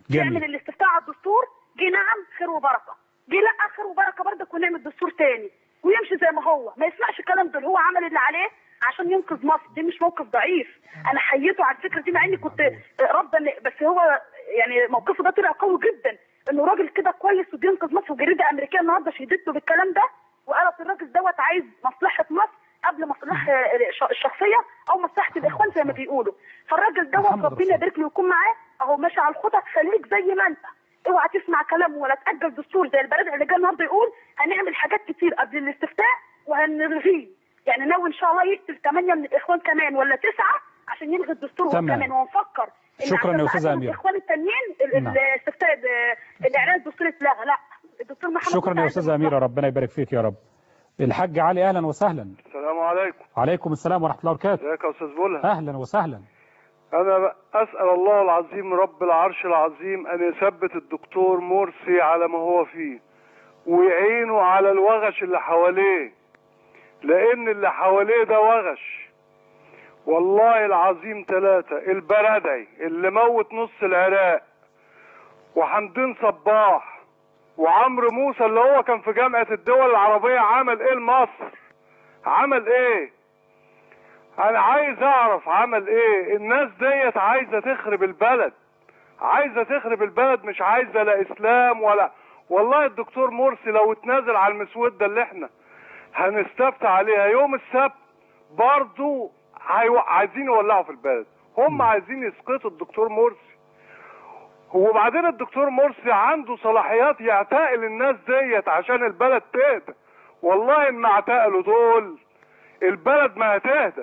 جميل. يعمل الاستفتاء على الدستور جه نعم خير وبركه جه لا خير وبركه برضك ونعمل دستور تاني ويمشي زي ما هو ما يسمعش الكلام دول هو عمل اللي عليه عشان ينقذ مصر دي مش موقف ضعيف انا حييته على الفكره دي مع اني كنت رافضه إن- بس هو يعني موقفه ده طلع قوي جدا انه راجل كده كويس وبينقذ مصر وجريده امريكيه النهارده شهدته بالكلام ده وقالت الراجل دوت عايز مصلحه مصر قبل مصلحه الش- الشخصيه او مصلحه الاخوان زي ما بيقولوا فالراجل دوت محمد ربنا رسول. يبارك له ويكون معاه اهو ماشي على الخطط خليك زي ما انت اوعى تسمع كلامه ولا تاجل دستور زي البلد اللي جاي النهارده يقول هنعمل حاجات كتير قبل الاستفتاء وهنلغيه يعني ناوي ان شاء الله يقتل ثمانيه من الاخوان كمان ولا تسعه عشان يلغي الدستور هو تمام. كمان ونفكر إن شكراً عشان يا أستاذة بعد أميرة. الاخوان التانيين ال- نعم. الاستفتاء ب- الاعلان الدستوري اتلغى لا الدكتور محمد شكرا يا مساعد استاذه اميره ربنا يبارك فيك يا رب الحاج علي اهلا وسهلا السلام عليكم عليكم السلام ورحمه الله وبركاته ازيك يا استاذ بولها اهلا وسهلا انا اسال الله العظيم رب العرش العظيم ان يثبت الدكتور مرسي على ما هو فيه ويعينه على الوغش اللي حواليه لان اللي حواليه ده وغش والله العظيم ثلاثة البردعي اللي موت نص العراق وحمدين صباح وعمرو موسى اللي هو كان في جامعة الدول العربية عمل ايه لمصر عمل ايه انا عايز اعرف عمل ايه الناس ديت عايزه تخرب البلد عايزه تخرب البلد مش عايزه لا اسلام ولا والله الدكتور مرسي لو اتنازل على المسوده اللي احنا هنستفتى عليها يوم السبت برضو هيو- عايزين يولعوا في البلد هم عايزين يسقطوا الدكتور مرسي وبعدين الدكتور مرسي عنده صلاحيات يعتقل الناس ديت عشان البلد تهدى والله ان اعتقلوا دول البلد ما هتهدى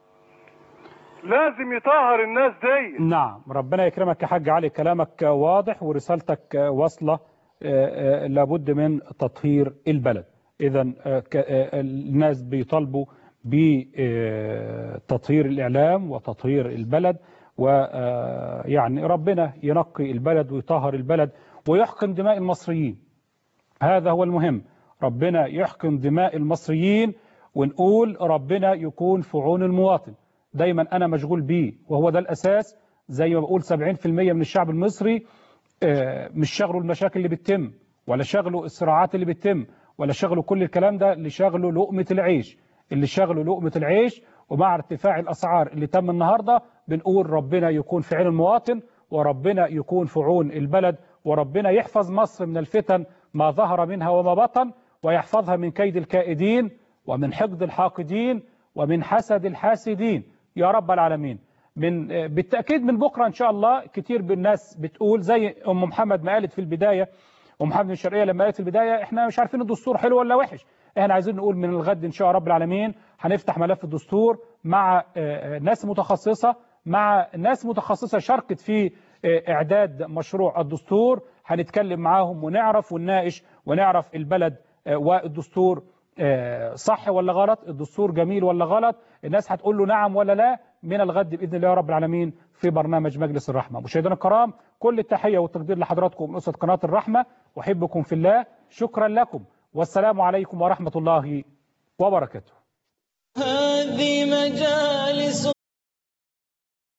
لازم يطهر الناس دي نعم ربنا يكرمك يا حاج علي كلامك واضح ورسالتك واصلة آه، آه، لابد من تطهير البلد إذا الناس بيطالبوا بتطهير الإعلام وتطهير البلد ويعني ربنا ينقي البلد ويطهر البلد ويحقن دماء المصريين هذا هو المهم ربنا يحقن دماء المصريين ونقول ربنا يكون في عون المواطن دايما أنا مشغول بيه وهو ده الأساس زي ما بقول 70% من الشعب المصري آه، مش شغله المشاكل اللي بتتم ولا شغله الصراعات اللي بتتم ولا شغله كل الكلام ده اللي شغله لقمة العيش اللي شغله لقمة العيش ومع ارتفاع الأسعار اللي تم النهاردة بنقول ربنا يكون في عين المواطن وربنا يكون في عون البلد وربنا يحفظ مصر من الفتن ما ظهر منها وما بطن ويحفظها من كيد الكائدين ومن حقد الحاقدين ومن حسد الحاسدين يا رب العالمين من بالتأكيد من بكرة إن شاء الله كتير بالناس بتقول زي أم محمد ما قالت في البداية أم محمد الشرقية لما قالت في البداية إحنا مش عارفين الدستور حلو ولا وحش إحنا عايزين نقول من الغد إن شاء رب العالمين هنفتح ملف الدستور مع آه، ناس متخصصة مع ناس متخصصة شاركت في آه، إعداد مشروع الدستور هنتكلم معاهم ونعرف ونناقش ونعرف البلد آه، والدستور آه، صح ولا غلط الدستور جميل ولا غلط الناس هتقول له نعم ولا لا من الغد بإذن الله رب العالمين في برنامج مجلس الرحمة مشاهدينا الكرام كل التحية والتقدير لحضراتكم من أسرة قناة الرحمة أحبكم في الله شكرا لكم والسلام عليكم ورحمة الله وبركاته هذه مجال